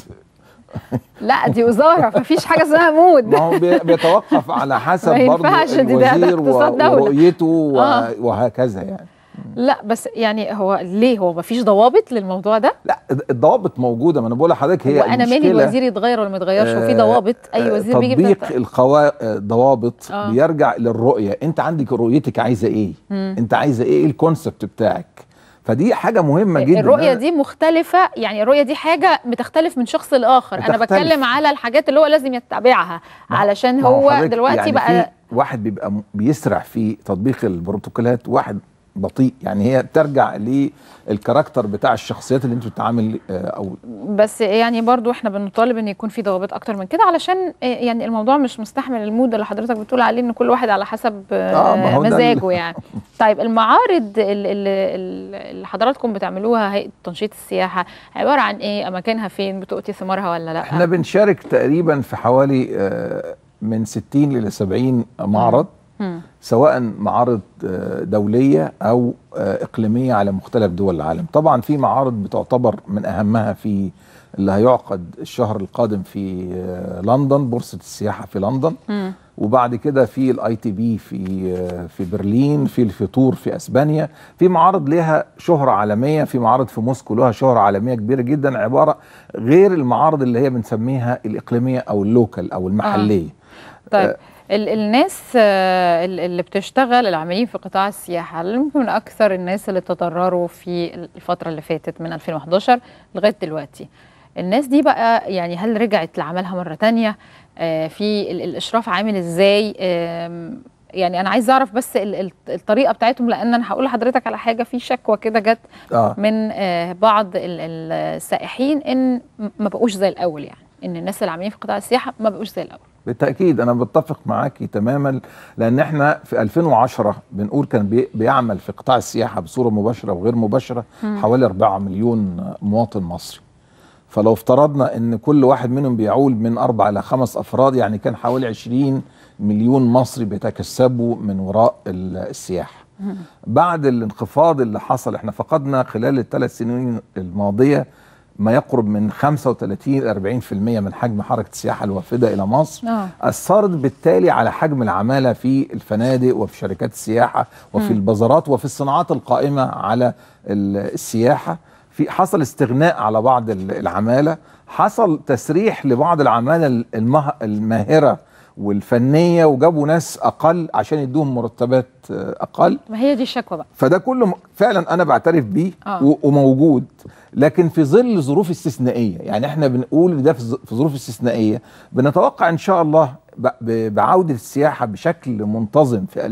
لا دي وزاره مفيش حاجه اسمها مود ما هو بي- بيتوقف على حسب ما برضه ينفعش دي ده- ده الوزير و- اقتصاد دولة. ورؤيته و... آه. وهكذا يعني لا بس يعني هو ليه هو مفيش ضوابط للموضوع ده لا الضوابط موجوده ما انا بقول لحضرتك هي وانا مالي المشكلة، الوزير يتغير ولا ما يتغيرش وفي آه، ضوابط اي وزير بيجي تطبيق بت- القوا... ضوابط آه. بيرجع للرؤيه انت عندك رؤيتك عايزه ايه انت عايزه ايه الكونسبت بتاعك فدي حاجه مهمه جدا الرؤيه أنا- دي مختلفه يعني الرؤيه دي حاجه بتختلف من شخص لاخر انا بتختلف. بتكلم على الحاجات اللي هو لازم يتبعها ما- علشان ما هو حضرتك دلوقتي يعني بقى في واحد بيبقى م- بيسرع في تطبيق البروتوكولات واحد بطيء يعني هي ترجع للكاركتر بتاع الشخصيات اللي انت بتتعامل آه، او بس يعني برضو احنا بنطالب ان يكون في ضوابط اكتر من كده علشان آه، يعني الموضوع مش مستحمل المود اللي حضرتك بتقول عليه ان كل واحد على حسب آه، آه، ما هو ده مزاجه ال- يعني طيب المعارض ال- ال- ال- اللي حضراتكم بتعملوها هيئه تنشيط السياحه عباره عن ايه اماكنها فين بتؤتي ثمارها ولا لا احنا بنشارك تقريبا في حوالي آه، من 60 ل 70 معرض مم. سواء معارض آه، دوليه او آه، اقليميه على مختلف دول العالم طبعا في معارض بتعتبر من اهمها في اللي هيعقد الشهر القادم في آه، لندن بورصه السياحه في لندن مم. وبعد كده في الاي تي بي في آه، في برلين في الفطور في اسبانيا في معارض لها شهره عالميه في معارض في موسكو لها شهره عالميه كبيره جدا عباره غير المعارض اللي هي بنسميها الاقليميه او اللوكال او المحليه طيب ال الناس آه، ال- اللي بتشتغل العاملين في قطاع السياحة اللي ممكن من أكثر الناس اللي تضرروا في الفترة اللي فاتت من 2011 لغاية دلوقتي الناس دي بقى يعني هل رجعت لعملها مرة تانية آه، في ال- الإشراف عامل إزاي آم، يعني أنا عايز أعرف بس ال- ال- الطريقة بتاعتهم لأن أنا هقول لحضرتك على حاجة في شكوى كده جت اه من آه، بعض ال- ال- السائحين إن م- ما بقوش زي الأول يعني إن الناس اللي عاملين في قطاع السياحة ما بقوش زي الأول بالتاكيد انا بتفق معاكي تماما لان احنا في 2010 بنقول كان بي- بيعمل في قطاع السياحه بصوره مباشره وغير مباشره حوالي 4 مليون مواطن مصري فلو افترضنا ان كل واحد منهم بيعول من اربع الى خمس افراد يعني كان حوالي 20 مليون مصري بيتكسبوا من وراء ال- السياحه بعد الانخفاض اللي حصل احنا فقدنا خلال الثلاث سنين الماضيه ما يقرب من 35 ل 40% من حجم حركه السياحه الوافده الى مصر آه. اثرت بالتالي على حجم العماله في الفنادق وفي شركات السياحه وفي البازارات وفي الصناعات القائمه على ال- السياحه في حصل استغناء على بعض ال- العماله حصل تسريح لبعض العماله المه- الماهره والفنيه وجابوا ناس اقل عشان يدوهم مرتبات آه، اقل ما هي دي الشكوى بقى فده كله م- فعلا انا بعترف بيه آه. و- وموجود لكن في ظل ظروف استثنائيه يعني احنا بنقول ده في ظ- في ظروف استثنائيه بنتوقع ان شاء الله ب- ب- بعوده السياحه بشكل منتظم في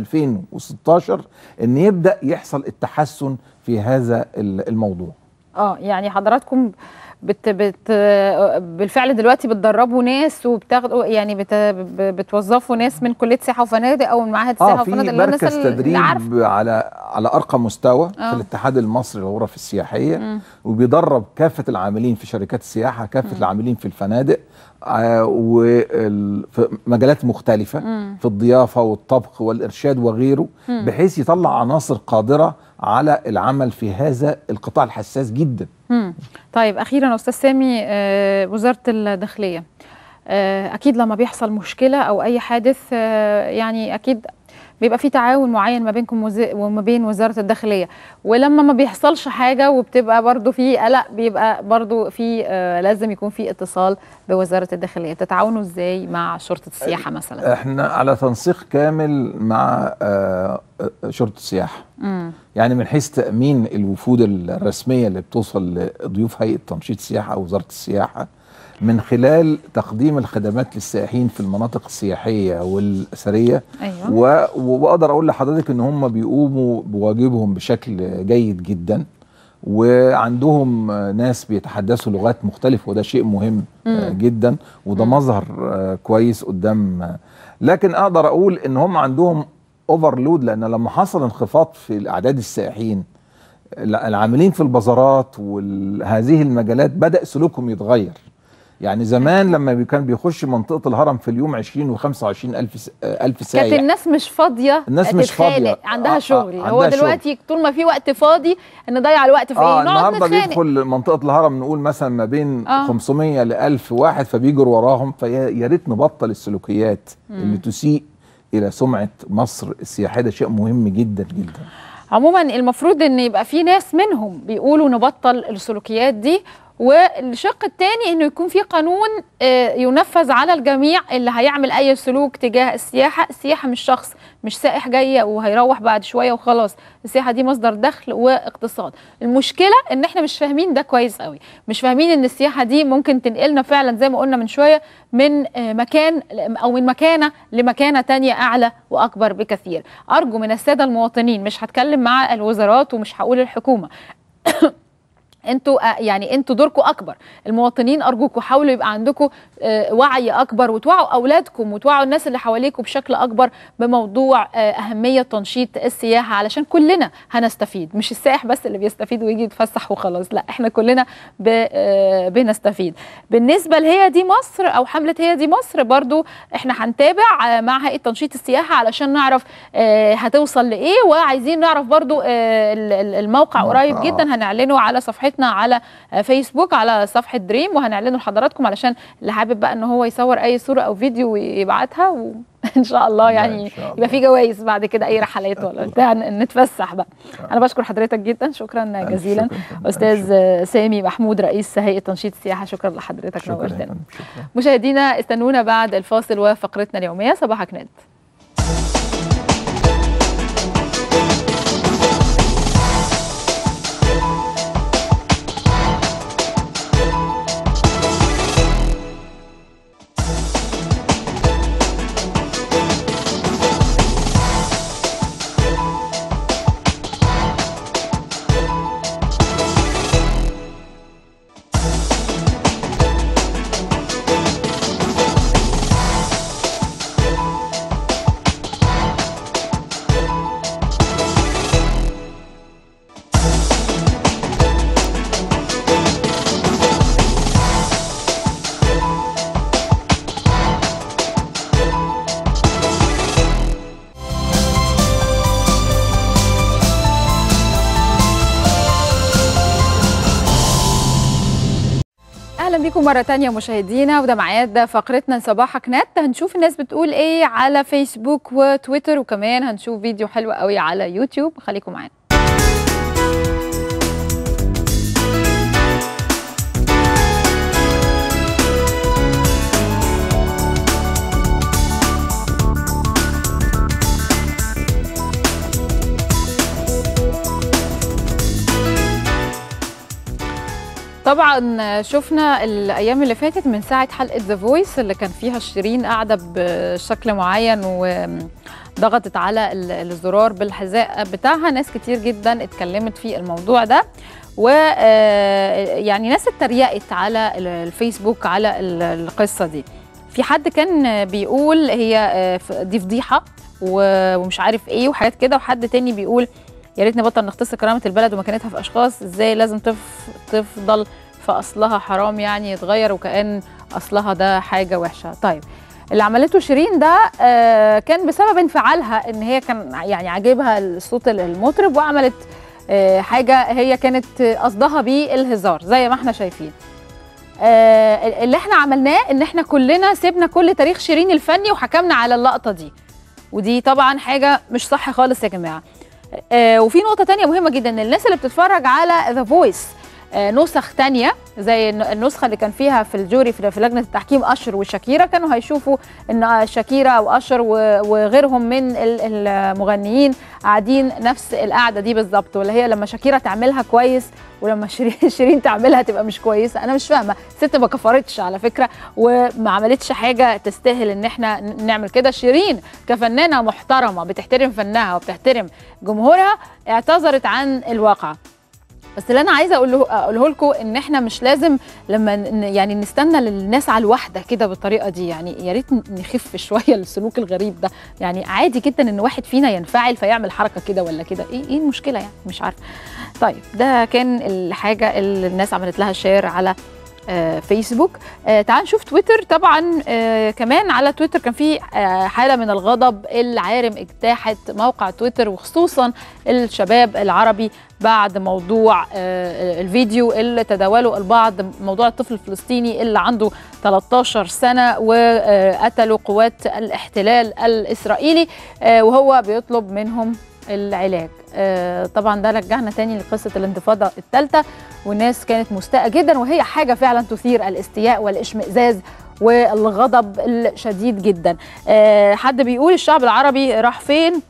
2016 ان يبدا يحصل التحسن في هذا ال- الموضوع اه يعني حضراتكم بت بت بالفعل دلوقتي بتدربوا ناس وبتاخدوا يعني بت بتوظفوا ناس من كليه سياحه وفنادق او من معهد سياحه اه في وفنادق اللي هو الناس مركز اللي عارفه تدريب على على ارقى مستوى آه. في الاتحاد المصري للغرف السياحيه وبيدرب كافه العاملين في شركات السياحه كافه العاملين في الفنادق آه وفي مجالات مختلفه في الضيافه والطبخ والارشاد وغيره بحيث يطلع عناصر قادره على العمل في هذا القطاع الحساس جدا مم. طيب اخيرا استاذ سامي آه وزاره الداخليه آه اكيد لما بيحصل مشكله او اي حادث آه يعني اكيد بيبقى في تعاون معين ما بينكم وز... وما بين وزاره الداخليه ولما ما بيحصلش حاجه وبتبقى برضو في قلق بيبقى برضو في آه لازم يكون في اتصال بوزاره الداخليه تتعاونوا ازاي مع شرطه السياحه مثلا احنا على تنسيق كامل مع آه، آه، شرطه السياحه مم. يعني من حيث تامين الوفود الرسميه اللي بتوصل لضيوف هيئه تنشيط السياحه او وزاره السياحه من خلال تقديم الخدمات للسائحين في المناطق السياحيه والاثريه ايوه و- واقدر اقول لحضرتك ان هم بيقوموا بواجبهم بشكل جيد جدا وعندهم آه، ناس بيتحدثوا لغات مختلفه وده شيء مهم آه، جدا وده مظهر آه، كويس قدام آه، لكن اقدر اقول ان هم عندهم اوفرلود لان لما حصل انخفاض في اعداد السائحين العاملين في البازارات وهذه المجالات بدا سلوكهم يتغير يعني زمان لما كان بيخش منطقه الهرم في اليوم 20 و25 الف الف سائح كانت الناس مش فاضيه الناس مش تتخانق، فاضية. عندها آه، شغل آه، هو عندها دلوقتي طول ما في وقت فاضي نضيع الوقت في اه ايه نقعد النهارده نتخانق بيدخل منطقه الهرم نقول مثلا ما بين آه. آه. 500 ل 1000 واحد فبيجروا وراهم فيا ريت نبطل السلوكيات اللي تسيء الى سمعه مصر السياحيه ده شيء مهم جدا جدا عموما المفروض ان يبقى في ناس منهم بيقولوا نبطل السلوكيات دي والشق الثاني انه يكون في قانون آه، ينفذ على الجميع اللي هيعمل اي سلوك تجاه السياحه، السياحه مش شخص مش سائح جاي وهيروح بعد شويه وخلاص، السياحه دي مصدر دخل واقتصاد. المشكله ان احنا مش فاهمين ده كويس قوي، مش فاهمين ان السياحه دي ممكن تنقلنا فعلا زي ما قلنا من شويه من آه، مكان او من مكانه لمكانه تانية اعلى واكبر بكثير. ارجو من الساده المواطنين مش هتكلم مع الوزارات ومش هقول الحكومه انتوا آه، يعني انتوا دوركم اكبر المواطنين ارجوكم حاولوا يبقى عندكم آه، وعي اكبر وتوعوا اولادكم وتوعوا الناس اللي حواليكم بشكل اكبر بموضوع آه، اهميه تنشيط السياحه علشان كلنا هنستفيد مش السائح بس اللي بيستفيد ويجي يتفسح وخلاص لا احنا كلنا ب- آه، بنستفيد بالنسبه لهي دي مصر او حمله هي دي مصر برضو احنا هنتابع آه، مع هيئه تنشيط السياحه علشان نعرف آه، هتوصل لايه وعايزين نعرف برضو آه، ال- ال- الموقع الموقع، قريب آه. جدا هنعلنه على صفحتنا على آه، فيسبوك على صفحه دريم وهنعلنه لحضراتكم علشان اللي حابب بقى ان هو يصور اي صوره او فيديو ويبعتها وان شاء الله لا، يعني إن شاء الله. يبقى في جوائز بعد كده اي رحلات ولا بتاع ن- نتفسح بقى انا بشكر حضرتك جدا شكرا ألف جزيلا شكر فندم، ألف استاذ شكر. آه، سامي محمود رئيس هيئه تنشيط السياحه شكرا لحضرتك شكرا يا نورتنا فندم، شكرا مشاهدينا استنونا بعد الفاصل وفقرتنا اليوميه صباحك ند اهلا بيكم مره تانية مشاهدينا وده ميعاد فقرتنا صباحك نت هنشوف الناس بتقول ايه على فيسبوك وتويتر وكمان هنشوف فيديو حلو قوي على يوتيوب خليكم معانا طبعا شفنا الايام اللي فاتت من ساعه حلقه ذا فويس اللي كان فيها شيرين قاعده بشكل معين وضغطت على ال- الزرار بالحذاء بتاعها ناس كتير جدا اتكلمت في الموضوع ده و آه، يعني ناس اتريقت على ال- الفيسبوك على ال- القصه دي في حد كان بيقول هي آه، ف- دي فضيحه و- ومش عارف ايه وحاجات كده وحد تاني بيقول يا ريت نبطل نختصر كرامه البلد ومكانتها في اشخاص ازاي لازم تف... تفضل في اصلها حرام يعني يتغير وكأن اصلها ده حاجه وحشه طيب اللي عملته شيرين ده آه، كان بسبب انفعالها ان هي كان يعني عاجبها الصوت المطرب وعملت آه، حاجه هي كانت قصدها بيه الهزار زي ما احنا شايفين آه، اللي احنا عملناه ان احنا كلنا سيبنا كل تاريخ شيرين الفني وحكمنا على اللقطه دي ودي طبعا حاجه مش صح خالص يا جماعه آه، وفي نقطة تانية مهمة جدا ان الناس اللي بتتفرج على ذا فويس نسخ تانية زي الن- النسخة اللي كان فيها في الجوري في في لجنة التحكيم أشر وشاكيرا كانوا هيشوفوا ان شاكيرا وأشر و- وغيرهم من ال- المغنيين قاعدين نفس القعدة دي بالظبط واللي هي لما شاكيرا تعملها كويس ولما شيرين شيرين تعملها تبقى مش كويسة أنا مش فاهمة الست ما كفرتش على فكرة وما عملتش حاجة تستاهل ان احنا ن- نعمل كده شيرين كفنانة محترمة بتحترم فنها وبتحترم جمهورها اعتذرت عن الواقع بس اللي انا عايزه اقوله اقوله لكم ان احنا مش لازم لما ن- يعني نستنى للناس على الواحده كده بالطريقه دي يعني يا ريت نخف شويه السلوك الغريب ده يعني عادي جدا ان واحد فينا ينفعل فيعمل حركه كده ولا كده ايه ايه المشكله يعني مش عارفه طيب ده كان الحاجه اللي الناس عملت لها شير على آه، فيسبوك آه، تعال نشوف تويتر طبعا آه، كمان على تويتر كان في آه، حاله من الغضب العارم اجتاحت موقع تويتر وخصوصا الشباب العربي بعد موضوع آه، الفيديو اللي تداوله البعض موضوع الطفل الفلسطيني اللي عنده 13 سنه وقتلوا قوات الاحتلال الاسرائيلي آه، وهو بيطلب منهم العلاج آه، طبعا ده رجعنا تاني لقصه الانتفاضه الثالثه والناس كانت مستاءة جدا وهي حاجة فعلا تثير الاستياء والاشمئزاز والغضب الشديد جدا آه، حد بيقول الشعب العربي راح فين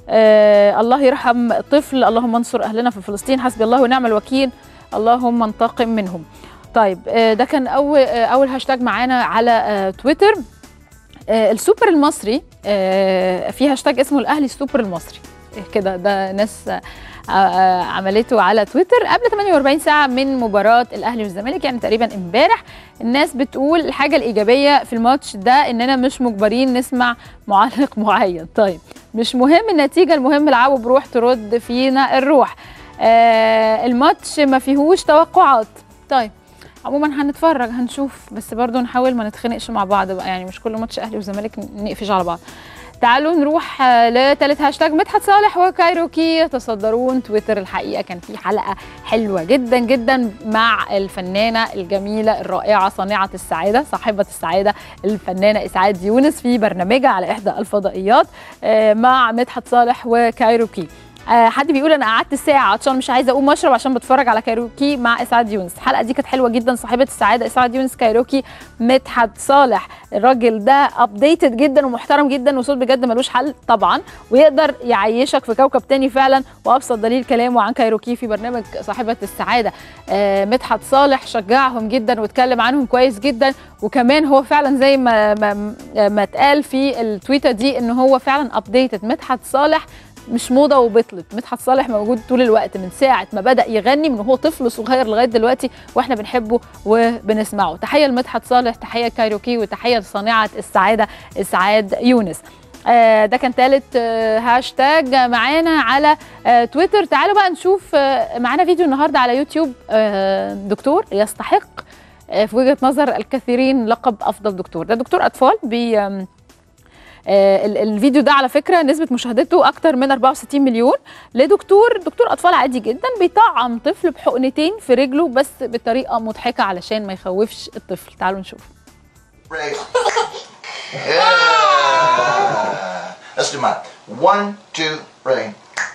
آه، الله يرحم طفل اللهم انصر أهلنا في فلسطين حسبي الله ونعم الوكيل اللهم انتقم منهم طيب آه، ده كان أول آه، أول هاشتاج معانا على آه، تويتر آه، السوبر المصري آه، في هاشتاج اسمه الأهلي السوبر المصري كده ده ناس آه، آه، عملته على تويتر قبل 48 ساعه من مباراه الاهلي والزمالك يعني تقريبا امبارح الناس بتقول الحاجه الايجابيه في الماتش ده اننا مش مجبرين نسمع معلق معين طيب مش مهم النتيجه المهم العبوا بروح ترد فينا الروح آه الماتش ما فيهوش توقعات طيب عموما هنتفرج هنشوف بس برضو نحاول ما نتخانقش مع بعض بقى يعني مش كل ماتش اهلي وزمالك نقفش على بعض تعالوا نروح آه، لتالت هاشتاج مدحت صالح وكايروكي يتصدرون تويتر الحقيقه كان في حلقه حلوه جدا جدا مع الفنانه الجميله الرائعه صانعه السعاده صاحبه السعاده الفنانه اسعاد يونس في برنامجها على احدى الفضائيات آه، مع مدحت صالح وكايروكي آه، حد بيقول انا قعدت ساعه عشان مش عايزه اقوم اشرب عشان بتفرج على كايروكي مع اسعاد يونس الحلقه دي كانت حلوه جدا صاحبه السعاده اسعاد يونس كايروكي مدحت صالح الراجل ده ابديتد جدا ومحترم جدا وصوت بجد ملوش حل طبعا ويقدر يعيشك في كوكب تاني فعلا وابسط دليل كلامه عن كايروكي في برنامج صاحبه السعاده آه، مدحت صالح شجعهم جدا واتكلم عنهم كويس جدا وكمان هو فعلا زي ما ما, ما اتقال في التويته دي ان هو فعلا ابديتد مدحت صالح مش موضه وبطلت مدحت صالح موجود طول الوقت من ساعه ما بدا يغني من هو طفل صغير لغايه دلوقتي واحنا بنحبه وبنسمعه تحيه لمدحت صالح تحيه كايروكي وتحيه لصانعه السعاده اسعاد يونس آه، ده كان ثالث هاشتاج معانا على آه، تويتر تعالوا بقى نشوف آه، معانا فيديو النهارده على يوتيوب آه، دكتور يستحق آه، في وجهه نظر الكثيرين لقب افضل دكتور ده دكتور اطفال بي آم، آه، ال- الفيديو ده على فكره نسبه مشاهدته اكتر من 64 مليون لدكتور دكتور اطفال عادي جدا بيطعم طفل بحقنتين في رجله بس بطريقه مضحكه علشان ما يخوفش الطفل تعالوا نشوف Right. Yeah. Let's do mine. One, two, ready.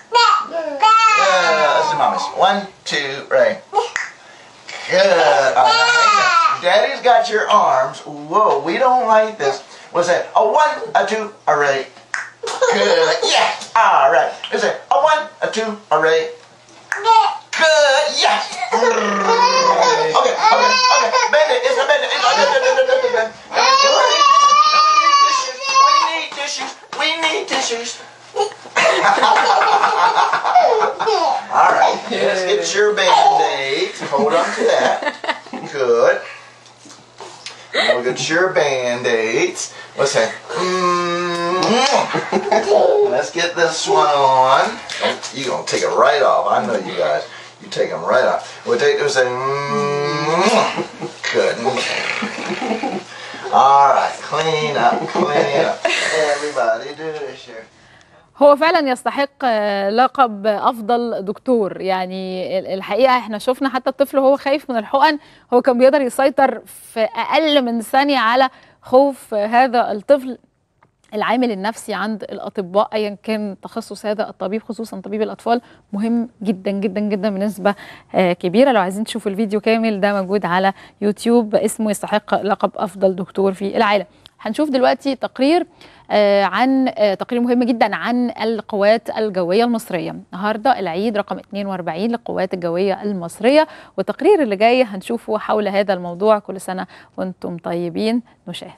Yeah. Let's do mama's. One, two, ready. Good. All right, now hang on. Daddy's got your arms. Whoa, we don't like this. What's that? A one, a two, a ready. Good. Yeah. All right. Is it a one, a two, a ready? Good. Yes. Okay. Okay. Okay. Bend it. It's a bend it. It's a bend it. Bend it. Bend it. Bend it. We need tissues. We need tissues. All right. Let's get your band-aids. Hold on to that. Good. And We'll get your band-aids. What's that? Mm. Let's get this one on. You're going to take it right off. I know you guys. You take them right off. We'll take this and... Good. All right. Clean up. Clean up. Everybody do this here. هو فعلا يستحق آه، لقب افضل دكتور يعني ال- الحقيقه احنا شفنا حتى الطفل وهو خايف من الحقن هو كان بيقدر يسيطر في اقل من ثانيه على خوف آه، هذا الطفل العامل النفسي عند الاطباء ايا كان تخصص هذا الطبيب خصوصا طبيب الاطفال مهم جدا جدا جدا بنسبه آه، كبيره لو عايزين تشوفوا الفيديو كامل ده موجود على يوتيوب اسمه يستحق لقب افضل دكتور في العالم هنشوف دلوقتي تقرير آه، عن آه، تقرير مهم جدا عن القوات الجويه المصريه النهارده العيد رقم 42 للقوات الجويه المصريه والتقرير اللي جاي هنشوفه حول هذا الموضوع كل سنه وانتم طيبين نشاهد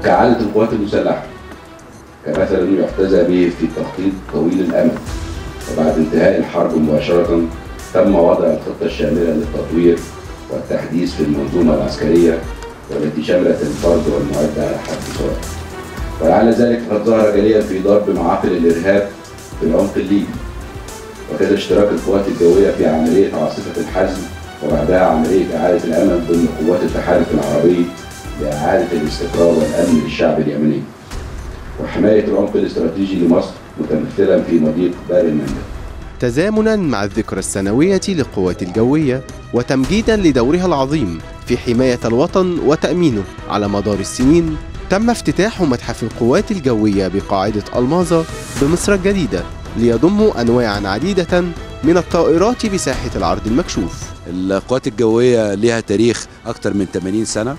كعادة القوات المسلحة كمثل يحتذى به في التخطيط طويل الأمد وبعد انتهاء الحرب مباشرة تم وضع الخطة الشاملة للتطوير والتحديث في المنظومة العسكرية والتي شملت الفرد والمعدة على حد سواء ولعل ذلك قد ظهر جليا في ضرب معاقل الإرهاب في العمق الليبي وكذا اشتراك القوات الجوية في عملية عاصفة الحزم وبعدها عملية إعادة الأمن ضمن قوات التحالف العربي لإعادة الاستقرار والأمن للشعب اليمني وحماية العمق الاستراتيجي لمصر متمثلا في مضيق باب المندب تزامنا مع الذكرى السنوية للقوات الجوية وتمجيدا لدورها العظيم في حماية الوطن وتأمينه على مدار السنين تم افتتاح متحف القوات الجوية بقاعدة ألماظة بمصر الجديدة ليضم أنواعا عديدة من الطائرات بساحة العرض المكشوف القوات الجوية ليها تاريخ أكتر من 80 سنة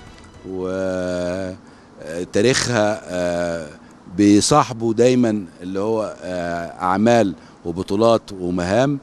وتاريخها بيصاحبه دايما اللي هو أعمال وبطولات ومهام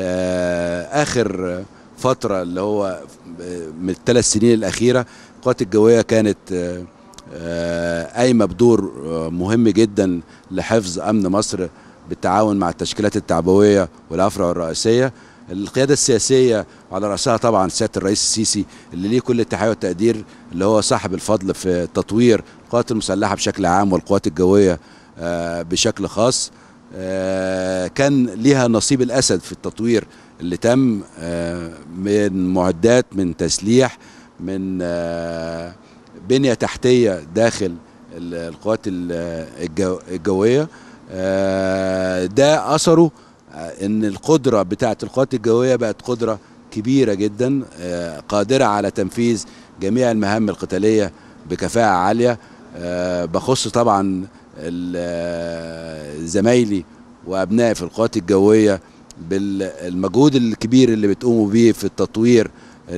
آخر فترة اللي هو من الثلاث سنين الأخيرة القوات الجوية كانت قايمة بدور مهم جدا لحفظ أمن مصر بالتعاون مع التشكيلات التعبوية والأفرع الرئاسية القيادة السياسية على رأسها طبعا سيادة الرئيس السيسي اللي ليه كل التحية والتقدير اللي هو صاحب الفضل في تطوير القوات المسلحة بشكل عام والقوات الجوية بشكل خاص كان ليها نصيب الأسد في التطوير اللي تم من معدات من تسليح من بنية تحتية داخل القوات الجوية ده أثره ان القدره بتاعه القوات الجويه بقت قدره كبيره جدا قادره على تنفيذ جميع المهام القتاليه بكفاءه عاليه بخص طبعا زمايلي وابنائي في القوات الجويه بالمجهود الكبير اللي بتقوموا بيه في التطوير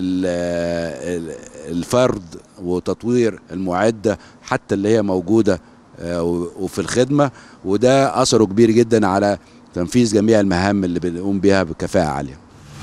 الفرد وتطوير المعده حتى اللي هي موجوده وفي الخدمه وده اثره كبير جدا على تنفيذ جميع المهام اللي بنقوم بها بكفاءة عالية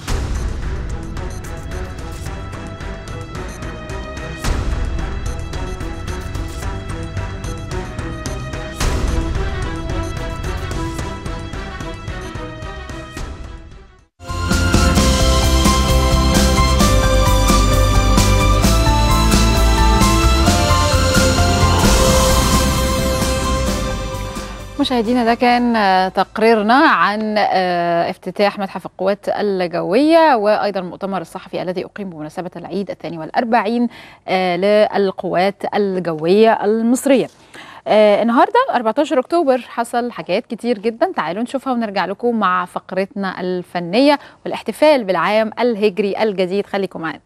مشاهدينا ده كان تقريرنا عن افتتاح متحف القوات الجوية وأيضا المؤتمر الصحفي الذي أقيم بمناسبة العيد الثاني والأربعين للقوات الجوية المصرية النهارده 14 اكتوبر حصل حاجات كتير جدا تعالوا نشوفها ونرجع لكم مع فقرتنا الفنيه والاحتفال بالعام الهجري الجديد خليكم معانا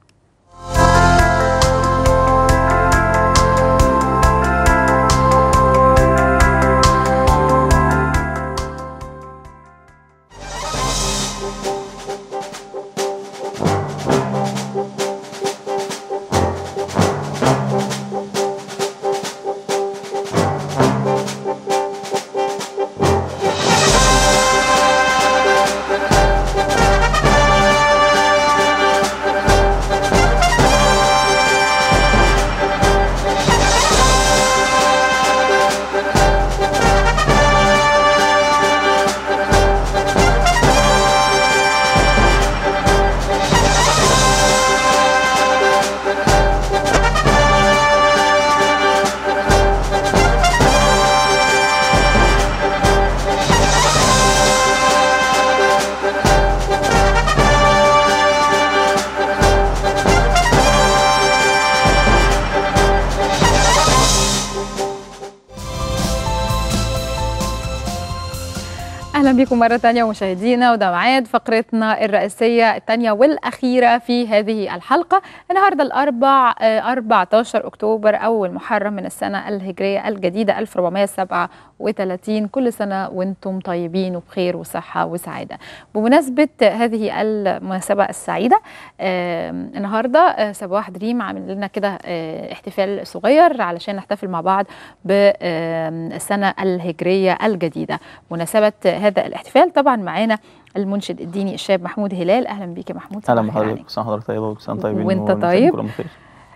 اهلا بكم مره ثانيه مشاهدينا وده ميعاد فقرتنا الرئيسيه الثانيه والاخيره في هذه الحلقه النهارده الاربع 14 اكتوبر اول محرم من السنه الهجريه الجديده 1437 كل سنه وانتم طيبين وبخير وصحه وسعاده بمناسبه هذه المناسبه السعيده النهارده صباح دريم عامل لنا كده احتفال صغير علشان نحتفل مع بعض بالسنه الهجريه الجديده مناسبه هذا الاحتفال طبعا معانا المنشد الديني الشاب محمود هلال اهلا بيك يا محمود اهلا بحضرتك كل سنه وحضرتك طيبه وكل سنه طيبين وانت طيب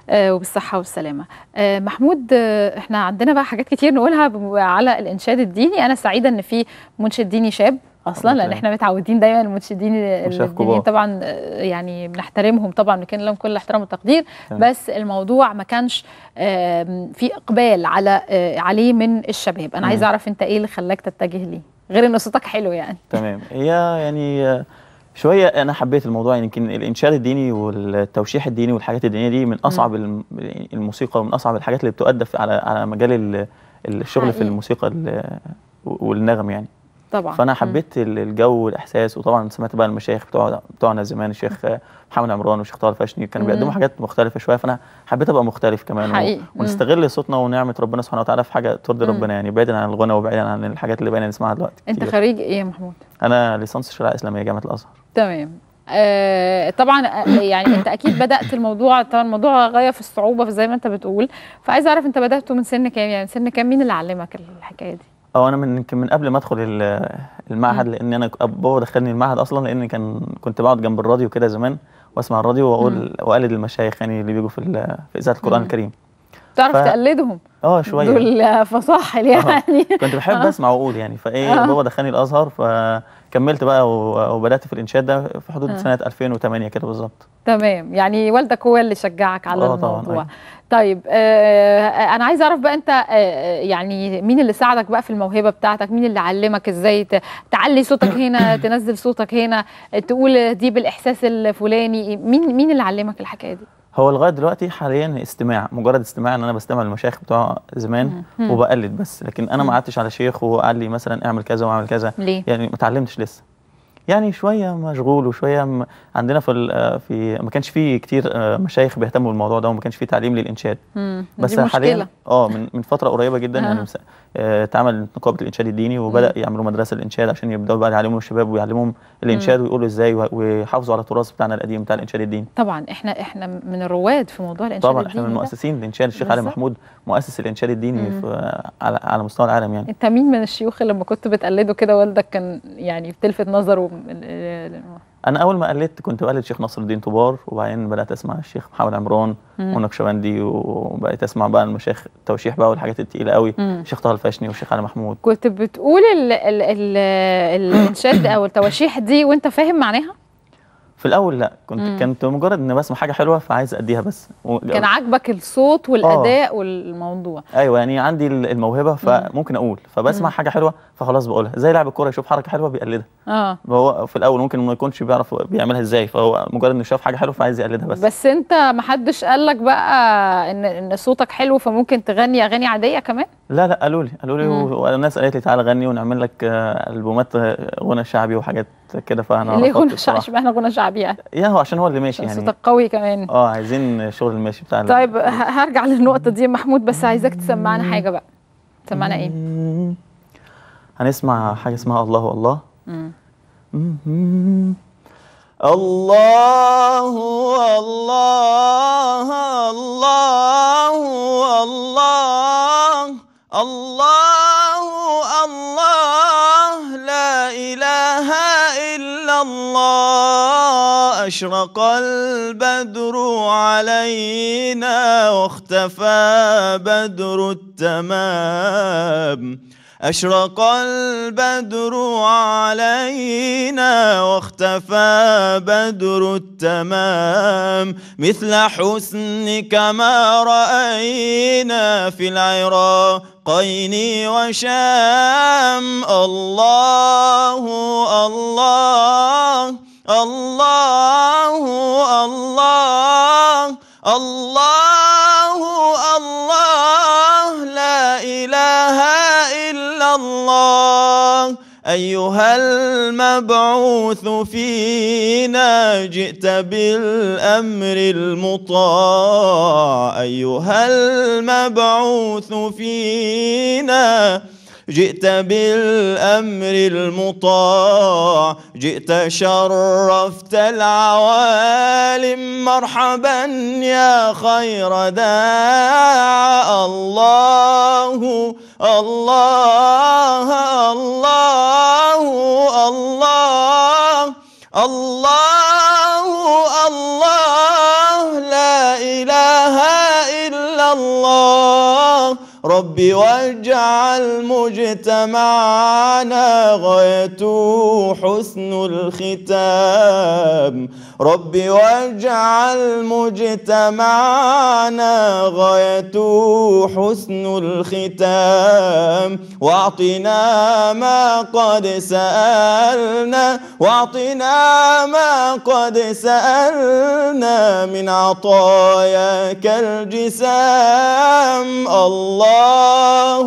آه، وبالصحة والسلامة آه، محمود آه، احنا عندنا بقى حاجات كتير نقولها ب- على الإنشاد الديني أنا سعيدة إن في منشد ديني شاب أصلا لأن احنا متعودين دايما المنشدين مشايخ الدينيين كبار. طبعا آه، يعني بنحترمهم طبعا بنكن لهم كل الاحترام والتقدير تمام. بس الموضوع ما كانش آم، في إقبال على آه، عليه من الشباب أنا مم. عايزة أعرف أنت إيه اللي خلاك تتجه ليه غير إن صوتك حلو يعني تمام هي يعني آه، شويه انا حبيت الموضوع يمكن الانشاد الديني والتوشيح الديني والحاجات الدينيه دي من اصعب الم- الموسيقى ومن اصعب الحاجات اللي بتؤدى في- على على مجال ال- الشغل في حقيقي. الموسيقى ال- والنغم يعني طبعا فانا مم. حبيت ال- الجو والاحساس وطبعا سمعت بقى المشايخ بتوع بتوعنا زمان الشيخ آه، محمد عمران والشيخ طه الفاشني كانوا مم. بيقدموا حاجات مختلفه شويه فانا حبيت ابقى مختلف كمان و- حقيقي. مم. ونستغل صوتنا ونعمه ربنا سبحانه وتعالى في حاجه ترضي مم. ربنا يعني بعيدا عن الغنى وبعيدا عن الحاجات اللي بقينا نسمعها دلوقتي أنت كتير. خريج إيه يا محمود؟ انا ليسانس شريعه اسلاميه جامعه الازهر تمام آه طبعا آه، يعني انت اكيد بدات الموضوع طبعا الموضوع غايه في الصعوبه زي ما انت بتقول فعايز اعرف انت بداته من سن كام يعني سن كام مين اللي علمك الحكايه دي اه انا من يمكن من قبل ما ادخل ال- المعهد لان انا ك- بابا دخلني المعهد اصلا لان كان كنت بقعد جنب الراديو كده زمان واسمع الراديو واقول واقلد المشايخ يعني اللي بيجوا في ال- في اذاعه القران مم. الكريم تعرف ف- تقلدهم اه شويه دول فصاحل يعني كنت بحب آه. اسمع واقول يعني فايه آه. بابا دخلني الازهر فكملت بقى و- وبدات في الانشاد ده في حدود آه. سنه 2008 كده بالظبط تمام يعني والدك هو اللي شجعك على آه طبعاً، الموضوع أيوة. طيب آه انا عايز اعرف بقى انت آه يعني مين اللي ساعدك بقى في الموهبه بتاعتك مين اللي علمك ازاي ت- تعلي صوتك هنا تنزل صوتك هنا تقول دي بالاحساس الفلاني مين مين اللي علمك الحكايه دي هو لغايه دلوقتي حاليا استماع مجرد استماع ان انا بستمع للمشايخ بتوع زمان مم. وبقلد بس لكن انا ما قعدتش على شيخ وقال لي مثلا اعمل كذا واعمل كذا ليه يعني ما اتعلمتش لسه يعني شويه مشغول وشويه م... عندنا في ال- في ما كانش فيه كتير آه، مشايخ بيهتموا بالموضوع ده وما كانش فيه تعليم للانشاد مم. بس دي حاليا مشكله اه من من فتره قريبه جدا آه. يعني مس- آه، اتعمل نقابه الانشاد الديني وبدا يعملوا مدرسه الانشاد عشان يبداوا بقى يعلموا الشباب ويعلموهم الانشاد ويقولوا ازاي وه- ويحافظوا على التراث بتاعنا القديم بتاع الانشاد الديني طبعا احنا احنا من الرواد في موضوع الانشاد طبعا احنا من الديني ده. مؤسسين الانشاد الشيخ علي بالظبط. محمود مؤسس الانشاد الديني مم. في على على مستوى العالم يعني انت مين من الشيوخ اللي لما كنت بتقلده كده والدك كان يعني بتلفت نظره من- ال- انا اول ما قلدت كنت بقلد الشيخ نصر الدين طوبار وبعدين بدات اسمع الشيخ محمد عمران مم. والنقشبندي وبقيت اسمع بقى المشايخ التوشيح بقى والحاجات التقيله قوي مم. الشيخ طه الفاشني والشيخ علي محمود كنت بتقول ال ال ال الانشاد او التواشيح دي وانت فاهم معناها في الاول لا كنت مم. كنت مجرد ان بسمع حاجه حلوه فعايز اديها بس و- كان عاجبك الصوت والاداء والموضوع ايوه يعني عندي ال- الموهبه فممكن اقول فبسمع حاجه حلوه فخلاص بقولها زي لاعب الكوره يشوف حركه حلوه بيقلدها اه هو في الاول ممكن ما يكونش بيعرف بيعملها ازاي فهو مجرد انه شاف حاجه حلوه فعايز يقلدها بس, بس انت ما حدش قال لك بقى ان ان صوتك حلو فممكن تغني اغاني عاديه كمان لا لا قالوا لي قالوا لي مم. والناس قالت لي تعالى غني ونعمل لك آه، البومات آه، غنى شعبي وحاجات كده فانا ليه رفضت غنى شعبي بصراحة. اشمعنى غنى شعبي يعني يا هو عشان هو اللي ماشي عشان يعني صوتك قوي كمان اه عايزين شغل الماشي بتاع ال- طيب ه- هرجع للنقطه دي يا محمود بس عايزاك تسمعنا حاجه بقى تسمعنا ايه مم. هنسمع حاجه اسمها الله الله مم. مم. الله الله الله الله الله الله لا إله إلا الله أشرق البدر علينا واختفى بدر التمام أشرق البدر علينا واختفى بدر التمام مثل حسنك ما رأينا في العراقين وشام الله الله الله الله الله الله لا إله إلا الله أيها المبعوث فينا جئت بالأمر المطاع أيها المبعوث فينا جئت بالأمر المطاع جئت شرفت العوالم مرحبا يا خير داع الله الله الله الله الله الله لا إله الله ربي واجعل مجتمعنا غايته حسن الختام ربي واجعل مجتمعنا غايته حسن الختام واعطنا ما قد سألنا واعطنا ما قد سألنا من عطاياك الجسام الله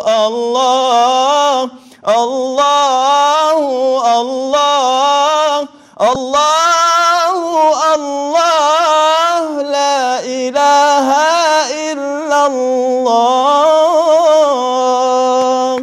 الله الله الله الله الله لا إله إلا الله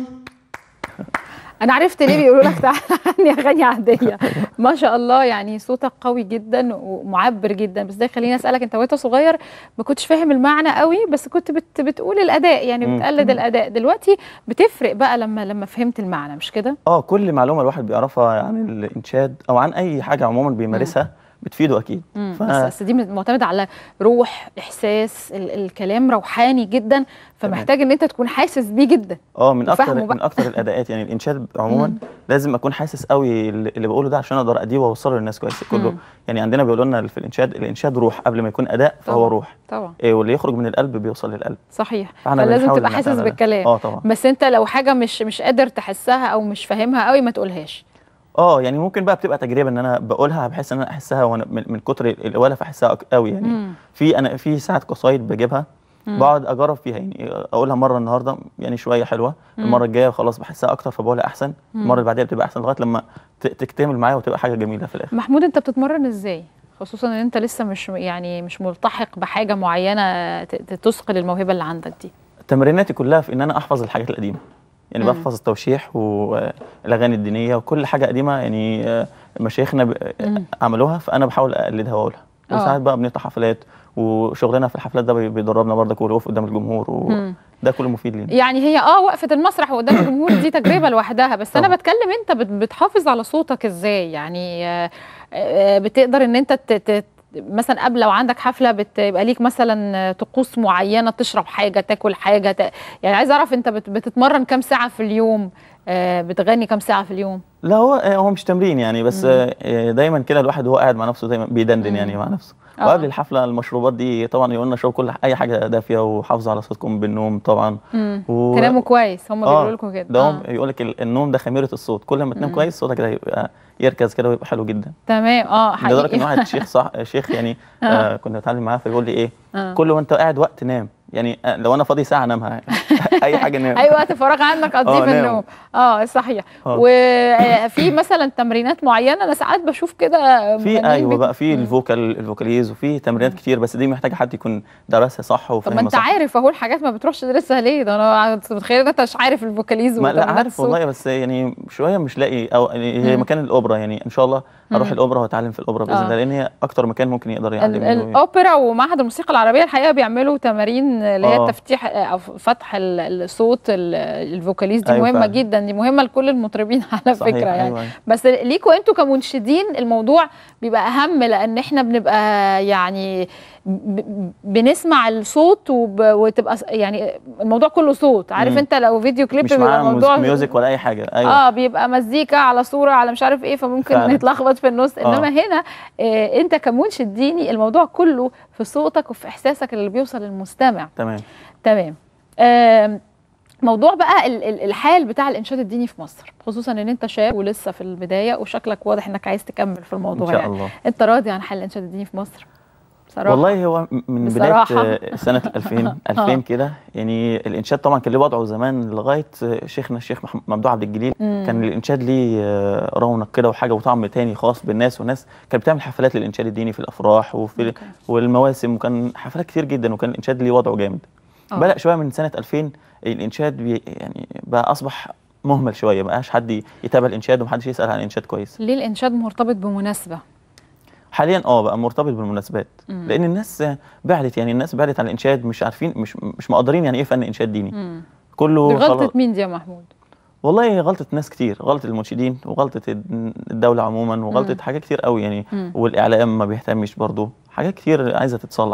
انا عرفت ليه بيقولوا لك تعالى غني اغاني عاديه ما شاء الله يعني صوتك قوي جدا ومعبر جدا بس ده يخليني اسالك انت وانت صغير ما كنتش فاهم المعنى قوي بس كنت بت بتقول الاداء يعني مم. بتقلد الاداء دلوقتي بتفرق بقى لما لما فهمت المعنى مش كده اه كل معلومه الواحد بيعرفها عن الانشاد او عن اي حاجه عموما بيمارسها بتفيده اكيد مم. ف- بس بس دي معتمده على روح احساس ال الكلام روحاني جدا فمحتاج ان انت تكون حاسس بيه جدا اه من اكتر وفهمه بقى. من اكتر الاداءات يعني الانشاد عموما لازم اكون حاسس قوي اللي اللي بقوله ده عشان اقدر اديه واوصله للناس كويس كله مم. يعني عندنا بيقولوا لنا في الانشاد الانشاد روح قبل ما يكون اداء فهو طبعاً. روح طبعا إيه واللي يخرج من القلب بيوصل للقلب صحيح فاحنا فلازم بنحاول تبقى إن حاسس إحنا- بالكلام اه طبعا بس انت لو حاجه مش مش قادر تحسها او مش فاهمها قوي ما تقولهاش اه يعني ممكن بقى بتبقى تجربه ان انا بقولها بحس ان انا احسها وانا من, من كتر القواله فاحسها أك- قوي يعني مم. في انا في ساعات قصايد بجيبها مم. بقعد اجرب فيها يعني اقولها مره النهارده يعني شويه حلوه مم. المره الجايه خلاص بحسها اكتر فبقولها احسن مم. المره اللي بعديها بتبقى احسن لغايه لما ت- تكتمل معايا وتبقى حاجه جميله في الاخر محمود انت بتتمرن ازاي خصوصا ان انت لسه مش يعني مش ملتحق بحاجه معينه ت- ت- تثقل الموهبه اللي عندك دي تمريناتي كلها في ان انا احفظ الحاجات القديمه يعني مم. بحفظ التوشيح والاغاني الدينيه وكل حاجه قديمه يعني آه، مشايخنا ب- مم. عملوها فانا بحاول اقلدها واقولها آه. وساعات بقى بنطلع حفلات وشغلنا في الحفلات ده بي- بيدربنا برضك والوقوف قدام الجمهور مم. وده كله مفيد لينا يعني هي اه وقفه المسرح وقدام الجمهور دي تجربه لوحدها بس انا طبعا. بتكلم انت بت- بتحافظ على صوتك ازاي يعني آه، آه، بتقدر ان انت ت- ت- مثلا قبل لو عندك حفله بتبقى ليك مثلا طقوس معينه تشرب حاجه تاكل حاجه ت... يعني عايز اعرف انت بت- بتتمرن كام ساعه في اليوم آه، بتغني كام ساعه في اليوم لا هو هو مش تمرين يعني بس آه، دايما كده الواحد وهو قاعد مع نفسه دايما بيدندن يعني مع نفسه آه. وقبل الحفله المشروبات دي طبعا يقولوا لنا شرب كل اي حاجه دافيه وحافظوا على صوتكم بالنوم طبعا مم. و- تناموا كويس هم آه، بيقولوا لكم كده ده آه. هم يقول لك النوم ده خميره الصوت كل ما تنام مم. كويس صوتك ده يبقى يركز كده ويبقى حلو جدا تمام اه لدرجه حقيقي ان واحد شيخ صح شيخ يعني آه. آه كنت بتعلم معاه فيقول لي ايه آه. كل ما انت قاعد وقت نام يعني آه، لو انا فاضي ساعه انامها اي حاجه نام اي وقت فراغ عندك قضيه آه، في نام. النوم اه صحيح آه. وفي مثلا تمرينات معينه انا ساعات بشوف كده في مغنيين ايوه بت- بقى في الفوكال الفوكاليز وفي تمرينات كتير بس دي محتاجه حد يكون درسها صح طب ما وفاهمها انت صح عارف اهو الحاجات ما بتروحش تدرسها ليه ده انا متخيل ان انت مش عارف الفوكاليز ما لا وتمرينات عارف الصوت. والله بس يعني شويه مش لاقي او يعني هي مم. مكان الاوبرا يعني ان شاء الله اروح مم. الاوبرا واتعلم في الاوبرا باذن آه. الله لان هي اكتر مكان ممكن يقدر ال- يعلمني الاوبرا ومعهد الموسيقى العربيه الحقيقه بيعملوا تمارين اللي هي آه. تفتيح او فتح ال- الصوت ال- الفوكاليز دي أيوة مهمه فعلا. جدا دي مهمه لكل المطربين على صحيح، فكره يعني أيوة، أيوة. بس ليكوا انتوا كمنشدين الموضوع بيبقى اهم لان احنا بنبقى يعني ب- بنسمع الصوت وب- وتبقى س- يعني الموضوع كله صوت عارف مم. انت لو فيديو كليب مش بيبقى معاه الموضوع ميوزك ولا اي حاجه ايوه اه بيبقى مزيكا على صوره على مش عارف ايه فممكن فعلا. نتلخبط في النص آه. انما هنا آه انت كمنشد ديني الموضوع كله في صوتك وفي احساسك اللي بيوصل للمستمع تمام تمام آم، موضوع بقى ال- ال- الحال بتاع الانشاد الديني في مصر خصوصا ان انت شاب ولسه في البدايه وشكلك واضح انك عايز تكمل في الموضوع ان شاء يعني الله انت راضي عن حال الانشاد الديني في مصر بصراحه والله هو م- من بصراحة. بدايه سنه 2000 2000 كده يعني الانشاد طبعا كان ليه وضعه زمان لغايه شيخنا الشيخ مح- ممدوح عبد الجليل مم. كان الانشاد ليه آه، رونق كده وحاجه وطعم تاني خاص بالناس والناس كانت بتعمل حفلات للانشاد الديني في الافراح وفي أوكي. والمواسم وكان حفلات كتير جدا وكان الانشاد ليه وضعه جامد آه. بدا شويه من سنه 2000 الانشاد بي يعني بقى اصبح مهمل شويه ما بقاش حد يتابع الانشاد ومحدش يسال عن الانشاد كويس ليه الانشاد مرتبط بمناسبه حاليا اه بقى مرتبط بالمناسبات مم. لان الناس بعدت يعني الناس بعدت عن الانشاد مش عارفين مش مش مقدرين يعني ايه فن انشاد ديني مم. كله دي خلاص- غلطه مين دي يا محمود والله غلطه ناس كتير غلطه المنشدين وغلطه الدوله عموما وغلطه مم. حاجات كتير قوي يعني مم. والاعلام ما بيهتمش برضه حاجات كتير عايزه تتصلح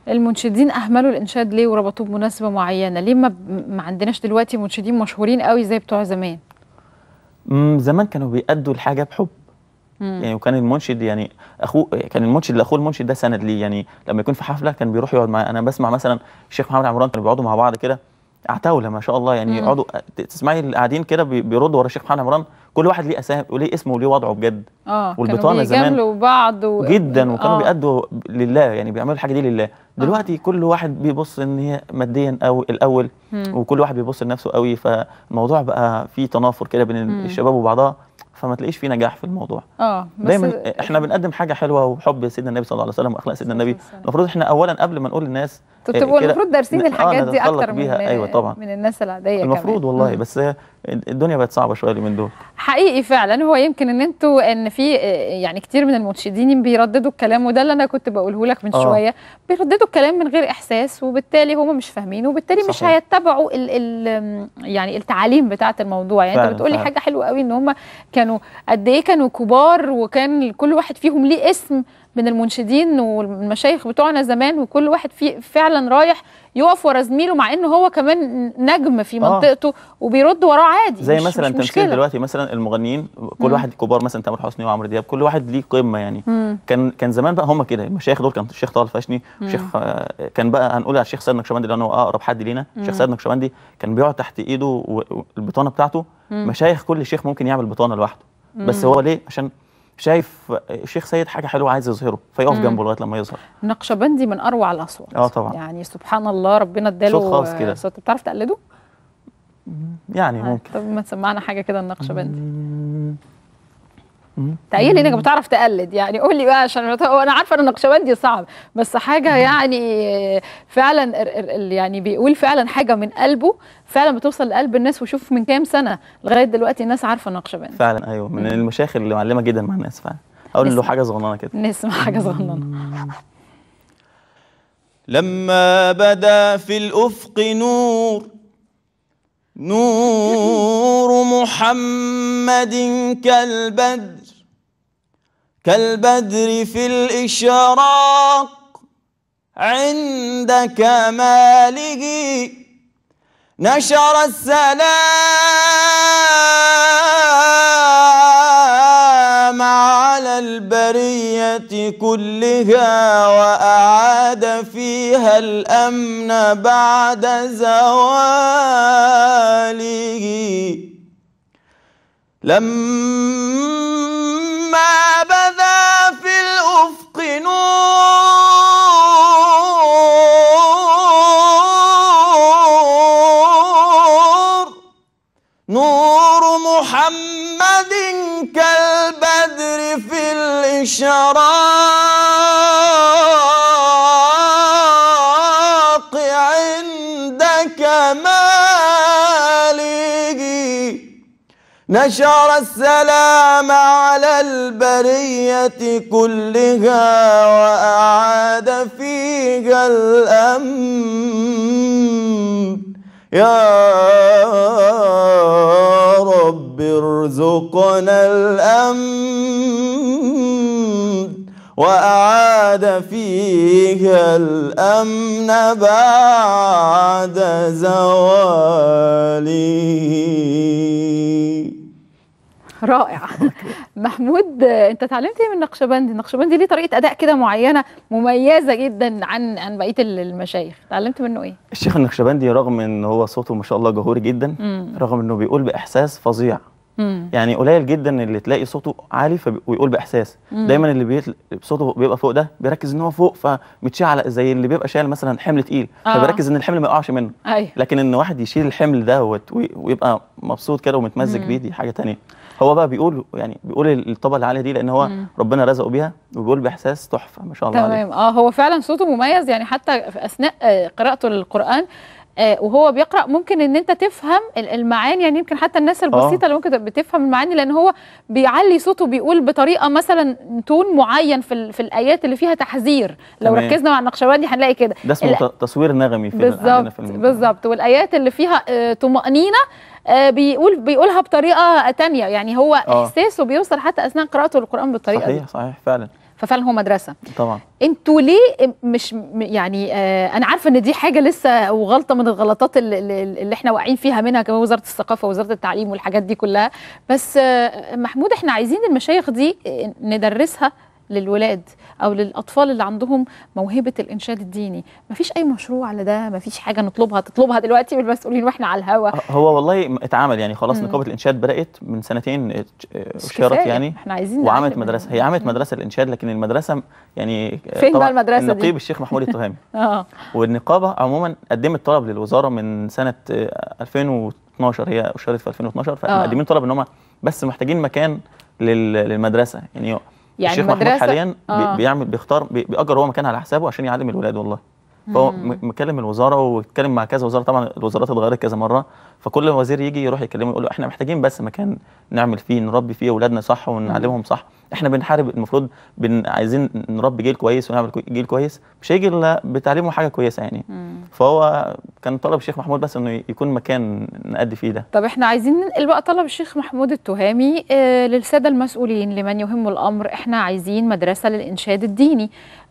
المنشدين اهملوا الانشاد ليه وربطوه بمناسبه معينه ليه ما, ما عندناش دلوقتي منشدين مشهورين قوي زي بتوع زمان مم، زمان كانوا بيأدوا الحاجه بحب يعني وكان المنشد يعني اخوه كان المنشد لاخوه المنشد ده سند ليه يعني لما يكون في حفله كان بيروح يقعد معاه انا بسمع مثلا الشيخ محمد عمران كانوا بيقعدوا مع بعض كده عتاوله ما شاء الله يعني مم. يقعدوا ت- تسمعي اللي قاعدين كده بي- بيردوا ورا الشيخ محمد عمران كل واحد ليه اسامي وليه اسمه وليه وضعه بجد اه والبطانة كانوا زمان بيجاملوا بعض و... جدا وكانوا آه. بيأدوا لله يعني بيعملوا الحاجه دي لله دلوقتي كل واحد بيبص ان هي ماديا او الاول مم. وكل واحد بيبص لنفسه قوي فالموضوع بقى فيه تنافر كده بين مم. الشباب وبعضها فما تلاقيش فيه نجاح في الموضوع اه بس دايما احنا بنقدم حاجه حلوه وحب سيدنا النبي صلى الله عليه وسلم واخلاق سيدنا النبي المفروض احنا اولا قبل ما نقول للناس انتوا آه، تبقوا كده المفروض دارسين ن- آه، الحاجات دي نتخلق اكتر من بيها. ايوه طبعا من الناس العاديه المفروض كمان. والله مم. بس آه، الدنيا بقت صعبه شويه اليومين دول حقيقي فعلا هو يمكن ان انتوا ان في آه، يعني كتير من المنشدين بيرددوا الكلام وده اللي انا كنت بقوله لك من آه. شويه بيرددوا الكلام من غير احساس وبالتالي هم مش فاهمين وبالتالي مش صحيح. هيتبعوا ال ال يعني التعاليم بتاعه الموضوع يعني انت فعلا، بتقولي فعلا. حاجه حلوه قوي ان هم كانوا قد ايه كانوا كبار وكان كل واحد فيهم ليه اسم من المنشدين والمشايخ بتوعنا زمان وكل واحد فيه فعلا رايح يقف ورا زميله مع انه هو كمان نجم في آه. منطقته وبيرد وراه عادي زي مش مثلا مش تمثيل مشكلة. دلوقتي مثلا المغنيين كل مم. واحد كبار مثلا تامر حسني وعمرو دياب كل واحد ليه قمه يعني مم. كان كان زمان بقى هم كده المشايخ دول كان الشيخ طه الفاشني مم. الشيخ آه، كان بقى هنقول على الشيخ سيد نقشبندي لانه هو اقرب حد لينا الشيخ مم. سيد نقشبندي كان بيقعد تحت ايده و- والبطانه بتاعته مم. مشايخ كل شيخ ممكن يعمل بطانه لوحده بس مم. هو ليه عشان شايف الشيخ سيد حاجه حلوه عايز يظهره فيقف مم. جنبه لغايه لما يظهر نقشبندي من اروع الاصوات اه طبعا يعني سبحان الله ربنا اداله صوت خاص كده. صوت بتعرف تقلده؟ يعني ممكن طب ما تسمعنا حاجه كده النقشبندي تأيل انك بتعرف تقلد يعني قول لي بقى عشان هو انا عارفه ان النقشبندي صعب بس حاجه يعني فعلا ال- ال- ال- يعني بيقول فعلا حاجه من قلبه فعلا بتوصل لقلب الناس وشوف من كام سنه لغايه دلوقتي الناس عارفه النقشبندي فعلا ايوه من المشايخ اللي معلمه جدا مع الناس فعلا اقول له نسمع. حاجه صغننه كده نسمع حاجه صغننه لما بدا في الافق نور نور محمد كالبدر كالبدر في الاشراق عند كماله نشر السلام على البرية كلها وأعاد فيها الأمن بعد زواله لما بدا في الأفق نور نور محمد كالبدر في الإشراق عند كماله نشر السلام على البرية كلها وأعاد فيها الأمن يا رب ارزقنا الأمن وأعاد فيها الأمن بعد زواله رائع محمود آه، انت اتعلمت ايه من النقشبندي النقشبندي ليه طريقه اداء كده معينه مميزه جدا عن عن بقيه المشايخ اتعلمت منه ايه الشيخ النقشبندي رغم ان هو صوته ما شاء الله جهوري جدا مم. رغم انه بيقول باحساس فظيع مم. يعني قليل جدا اللي تلاقي صوته عالي فبي- ويقول باحساس مم. دايما اللي بيتل... صوته بيبقى فوق ده بيركز ان هو فوق فمتشعل زي اللي بيبقى شايل مثلا حمل تقيل آه. فبيركز ان الحمل ما يقعش منه ايوه لكن ان واحد يشيل الحمل ده وت- وي- ويبقى مبسوط كده ومتمزج مم. بيه دي حاجه تانية هو بقى بيقول يعني بيقول الطبقه العاليه دي لان هو مم. ربنا رزقه بيها وبيقول باحساس تحفه ما شاء الله عليه تمام اه هو فعلا صوته مميز يعني حتى في اثناء آه، قراءته للقران آه، وهو بيقرا ممكن ان انت تفهم ال- المعاني يعني يمكن حتى الناس البسيطه اللي ممكن بتفهم المعاني لان هو بيعلي صوته بيقول بطريقه مثلا تون معين في ال- في الايات اللي فيها تحذير لو تمام. ركزنا مع النقشبندي هنلاقي كده ده اسمه ال- ت- تصوير نغمي في عندنا بالظبط في الم- بالظبط والايات اللي فيها آه، طمانينه آه، بيقول بيقولها بطريقه تانية يعني هو آه. احساسه بيوصل حتى اثناء قراءته للقران بالطريقه دي صحيح صحيح فعلا ففعلا هو مدرسه طبعا انتوا ليه مش م- يعني آه انا عارفه ان دي حاجه لسه وغلطه من الغلطات اللي, اللي اللي احنا واقعين فيها منها كمان وزاره الثقافه ووزاره التعليم والحاجات دي كلها بس آه محمود احنا عايزين المشايخ دي آه، ندرسها للولاد او للاطفال اللي عندهم موهبه الانشاد الديني مفيش اي مشروع لده مفيش حاجه نطلبها تطلبها دلوقتي من المسؤولين واحنا على الهوا هو والله اتعمل يعني خلاص مم. نقابه الانشاد بدات من سنتين ات- مش اشترت كفاية. يعني احنا عايزين وعملت نعلم مدرسه هي عملت مم. مدرسه الانشاد لكن المدرسه يعني فين طبعاً بقى المدرسة دي؟ النقيب الشيخ محمود التهامي اه والنقابه عموما قدمت طلب للوزاره من سنه آه، 2012 هي اشترت في 2012 فاحنا آه. مقدمين طلب ان هم بس محتاجين مكان لل- للمدرسه يعني يعني الشيخ محمود مدرسة- حاليا بي- آه. بيعمل بيختار بي- بيأجر هو مكان على حسابه عشان يعلم الولاد والله فهو مم. م- مكلم الوزاره واتكلم مع كذا وزاره طبعا الوزارات اتغيرت كذا مره فكل وزير يجي يروح يكلمه يقول له احنا محتاجين بس مكان نعمل فيه نربي فيه اولادنا صح ونعلمهم صح احنا بنحارب المفروض بن عايزين نربي جيل كويس ونعمل كوي- جيل كويس مش هيجي الا بتعليمه حاجه كويسه يعني مم. فهو كان طلب الشيخ محمود بس انه يكون مكان نأدي فيه ده طب احنا عايزين ننقل بقى طلب الشيخ محمود التهامي آه للساده المسؤولين لمن يهم الامر احنا عايزين مدرسه للانشاد الديني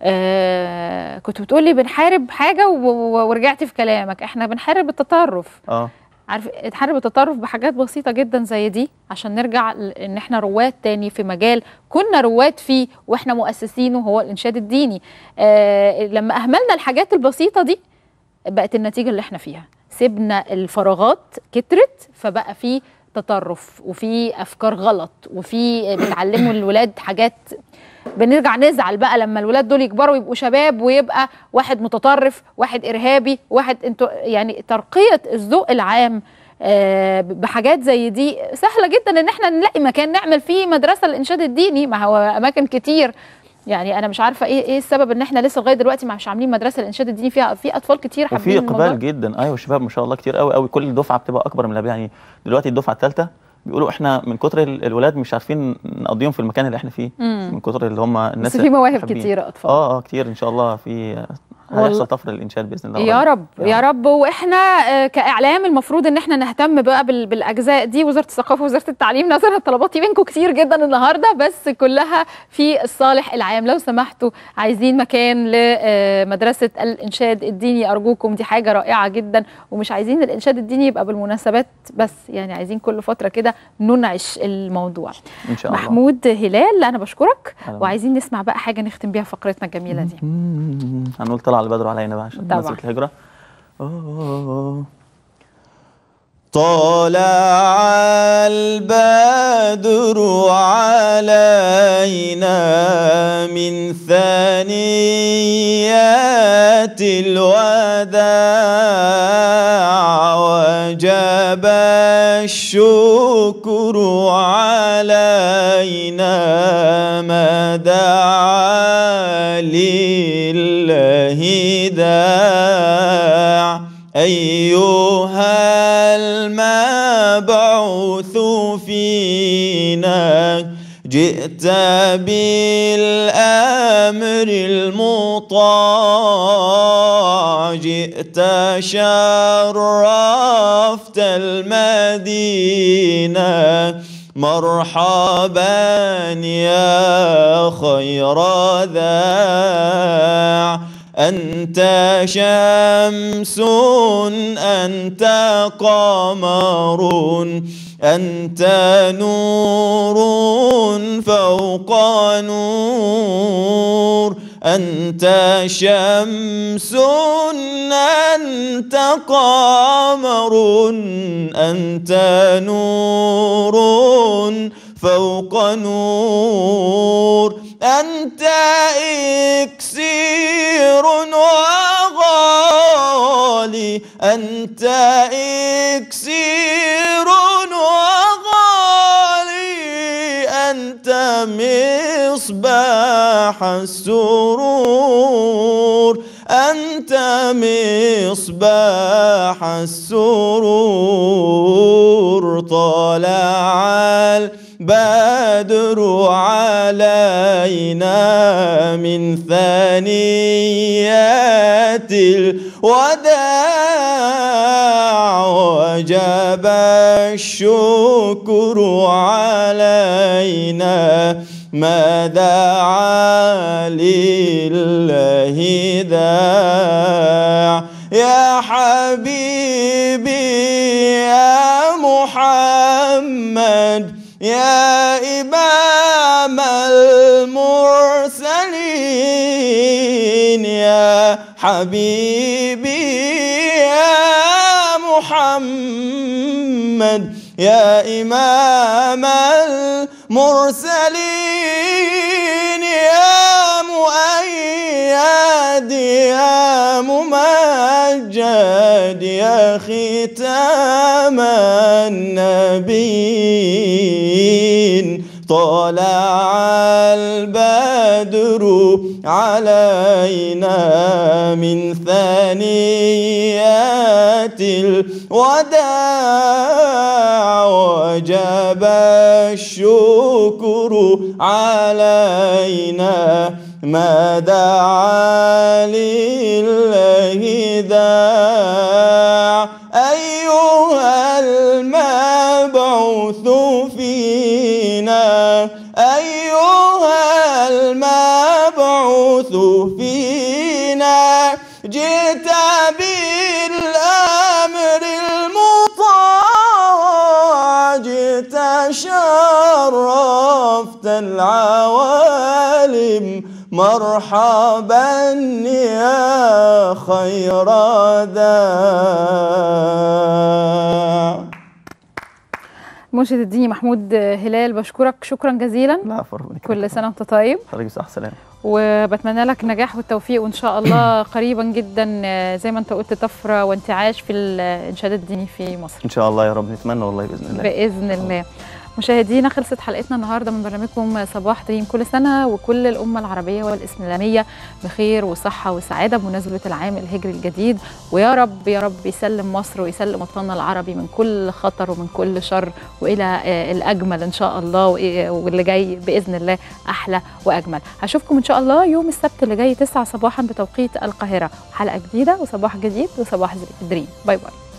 آه كنت بتقولي بنحارب حاجه و- و- ورجعت في كلامك احنا بنحارب التطرف اه عارف نحارب التطرف بحاجات بسيطه جدا زي دي عشان نرجع ل- ان احنا رواد تاني في مجال كنا رواد فيه واحنا مؤسسينه هو الانشاد الديني آه لما اهملنا الحاجات البسيطه دي بقت النتيجه اللي احنا فيها سيبنا الفراغات كترت فبقى في تطرف وفي افكار غلط وفي بتعلموا الولاد حاجات بنرجع نزعل بقى لما الولاد دول يكبروا يبقوا شباب ويبقى واحد متطرف واحد ارهابي واحد انتوا يعني ترقيه الذوق العام آه، بحاجات زي دي سهله جدا ان احنا نلاقي مكان نعمل فيه مدرسه للانشاد الديني ما هو اماكن كتير يعني انا مش عارفه ايه ايه السبب ان احنا لسه لغايه دلوقتي مش عاملين مدرسه للانشاد الديني فيها في اطفال كتير وفي حابين الموضوع اقبال جدا ايوه الشباب ما شاء الله كتير قوي قوي كل دفعه بتبقى اكبر من اللي قبلها يعني دلوقتي الدفعه الثالثه بيقولوا احنا من كتر ال- الولاد مش عارفين نقضيهم في المكان اللي احنا فيه مم. من كتر اللي هم الناس بس في مواهب حابين. كتيره اطفال اه اه كتير ان شاء الله في والله. هيحصل طفره للانشاد باذن الله يا قريب. رب يا رب واحنا آه، كاعلام المفروض ان احنا نهتم بقى بال- بالاجزاء دي وزاره الثقافه ووزاره التعليم نظرا طلباتي منكم كتير جدا النهارده بس كلها في الصالح العام لو سمحتوا عايزين مكان لمدرسه الانشاد الديني ارجوكم دي حاجه رائعه جدا ومش عايزين الانشاد الديني يبقى بالمناسبات بس يعني عايزين كل فتره كده ننعش الموضوع ان شاء الله محمود هلال انا بشكرك أهلاً. وعايزين نسمع بقى حاجه نختم بيها فقرتنا الجميله دي هنقول طلع البدر علينا بقى عشان طبعاً. مناسبه الهجره أوه. طلع البدر علينا من ثنيات الوداع وجب الشكر علينا ما دعا لله داع أيها المبعوث فينا جئت بالأمر المطاع جئت شرفت المدينة مرحبا يا خير ذاع أنت شمس أنت قمر أنت نور فوق نور أنت شمس أنت قمر أنت نور فوق نور أنت إكسير وغالي أنت إكسير وغالي أنت مصباح السرور أنت مصباح السرور طلع البدر علينا من ثنيات الوداع وجب الشكر علينا ما دعا لله داع يا حبيبي يا محمد يا إمام المرسلين يا حبيبي يا محمد يا إمام المرسلين يا مؤيد يا ممجد يا ختام النبيين طلع البدر علينا من ثنيات الوداع وجب الشكر علينا ما دعا لله داع أيها المبعوث فينا أيها المبعوث فينا جئت بالأمر المطاع جئت شرفت العوالم مرحبا يا خير ذا مرشد الديني محمود هلال بشكرك شكرا جزيلا لا فرق كل سنه وانت طيب حضرتك صح سلام وبتمنى لك نجاح والتوفيق وان شاء الله قريبا جدا آه، زي ما انت قلت طفره وانتعاش في الانشاد الديني في مصر ان شاء الله يا رب نتمنى والله باذن الله باذن الله مشاهدينا خلصت حلقتنا النهارده من برنامجكم صباح دريم كل سنه وكل الامه العربيه والاسلاميه بخير وصحه وسعاده بمناسبه العام الهجري الجديد ويا رب يا رب يسلم مصر ويسلم وطننا العربي من كل خطر ومن كل شر والى آه، الاجمل ان شاء الله وإيه- واللي جاي باذن الله احلى واجمل هشوفكم ان شاء الله يوم السبت اللي جاي 9 صباحا بتوقيت القاهره حلقه جديده وصباح جديد وصباح دريم باي باي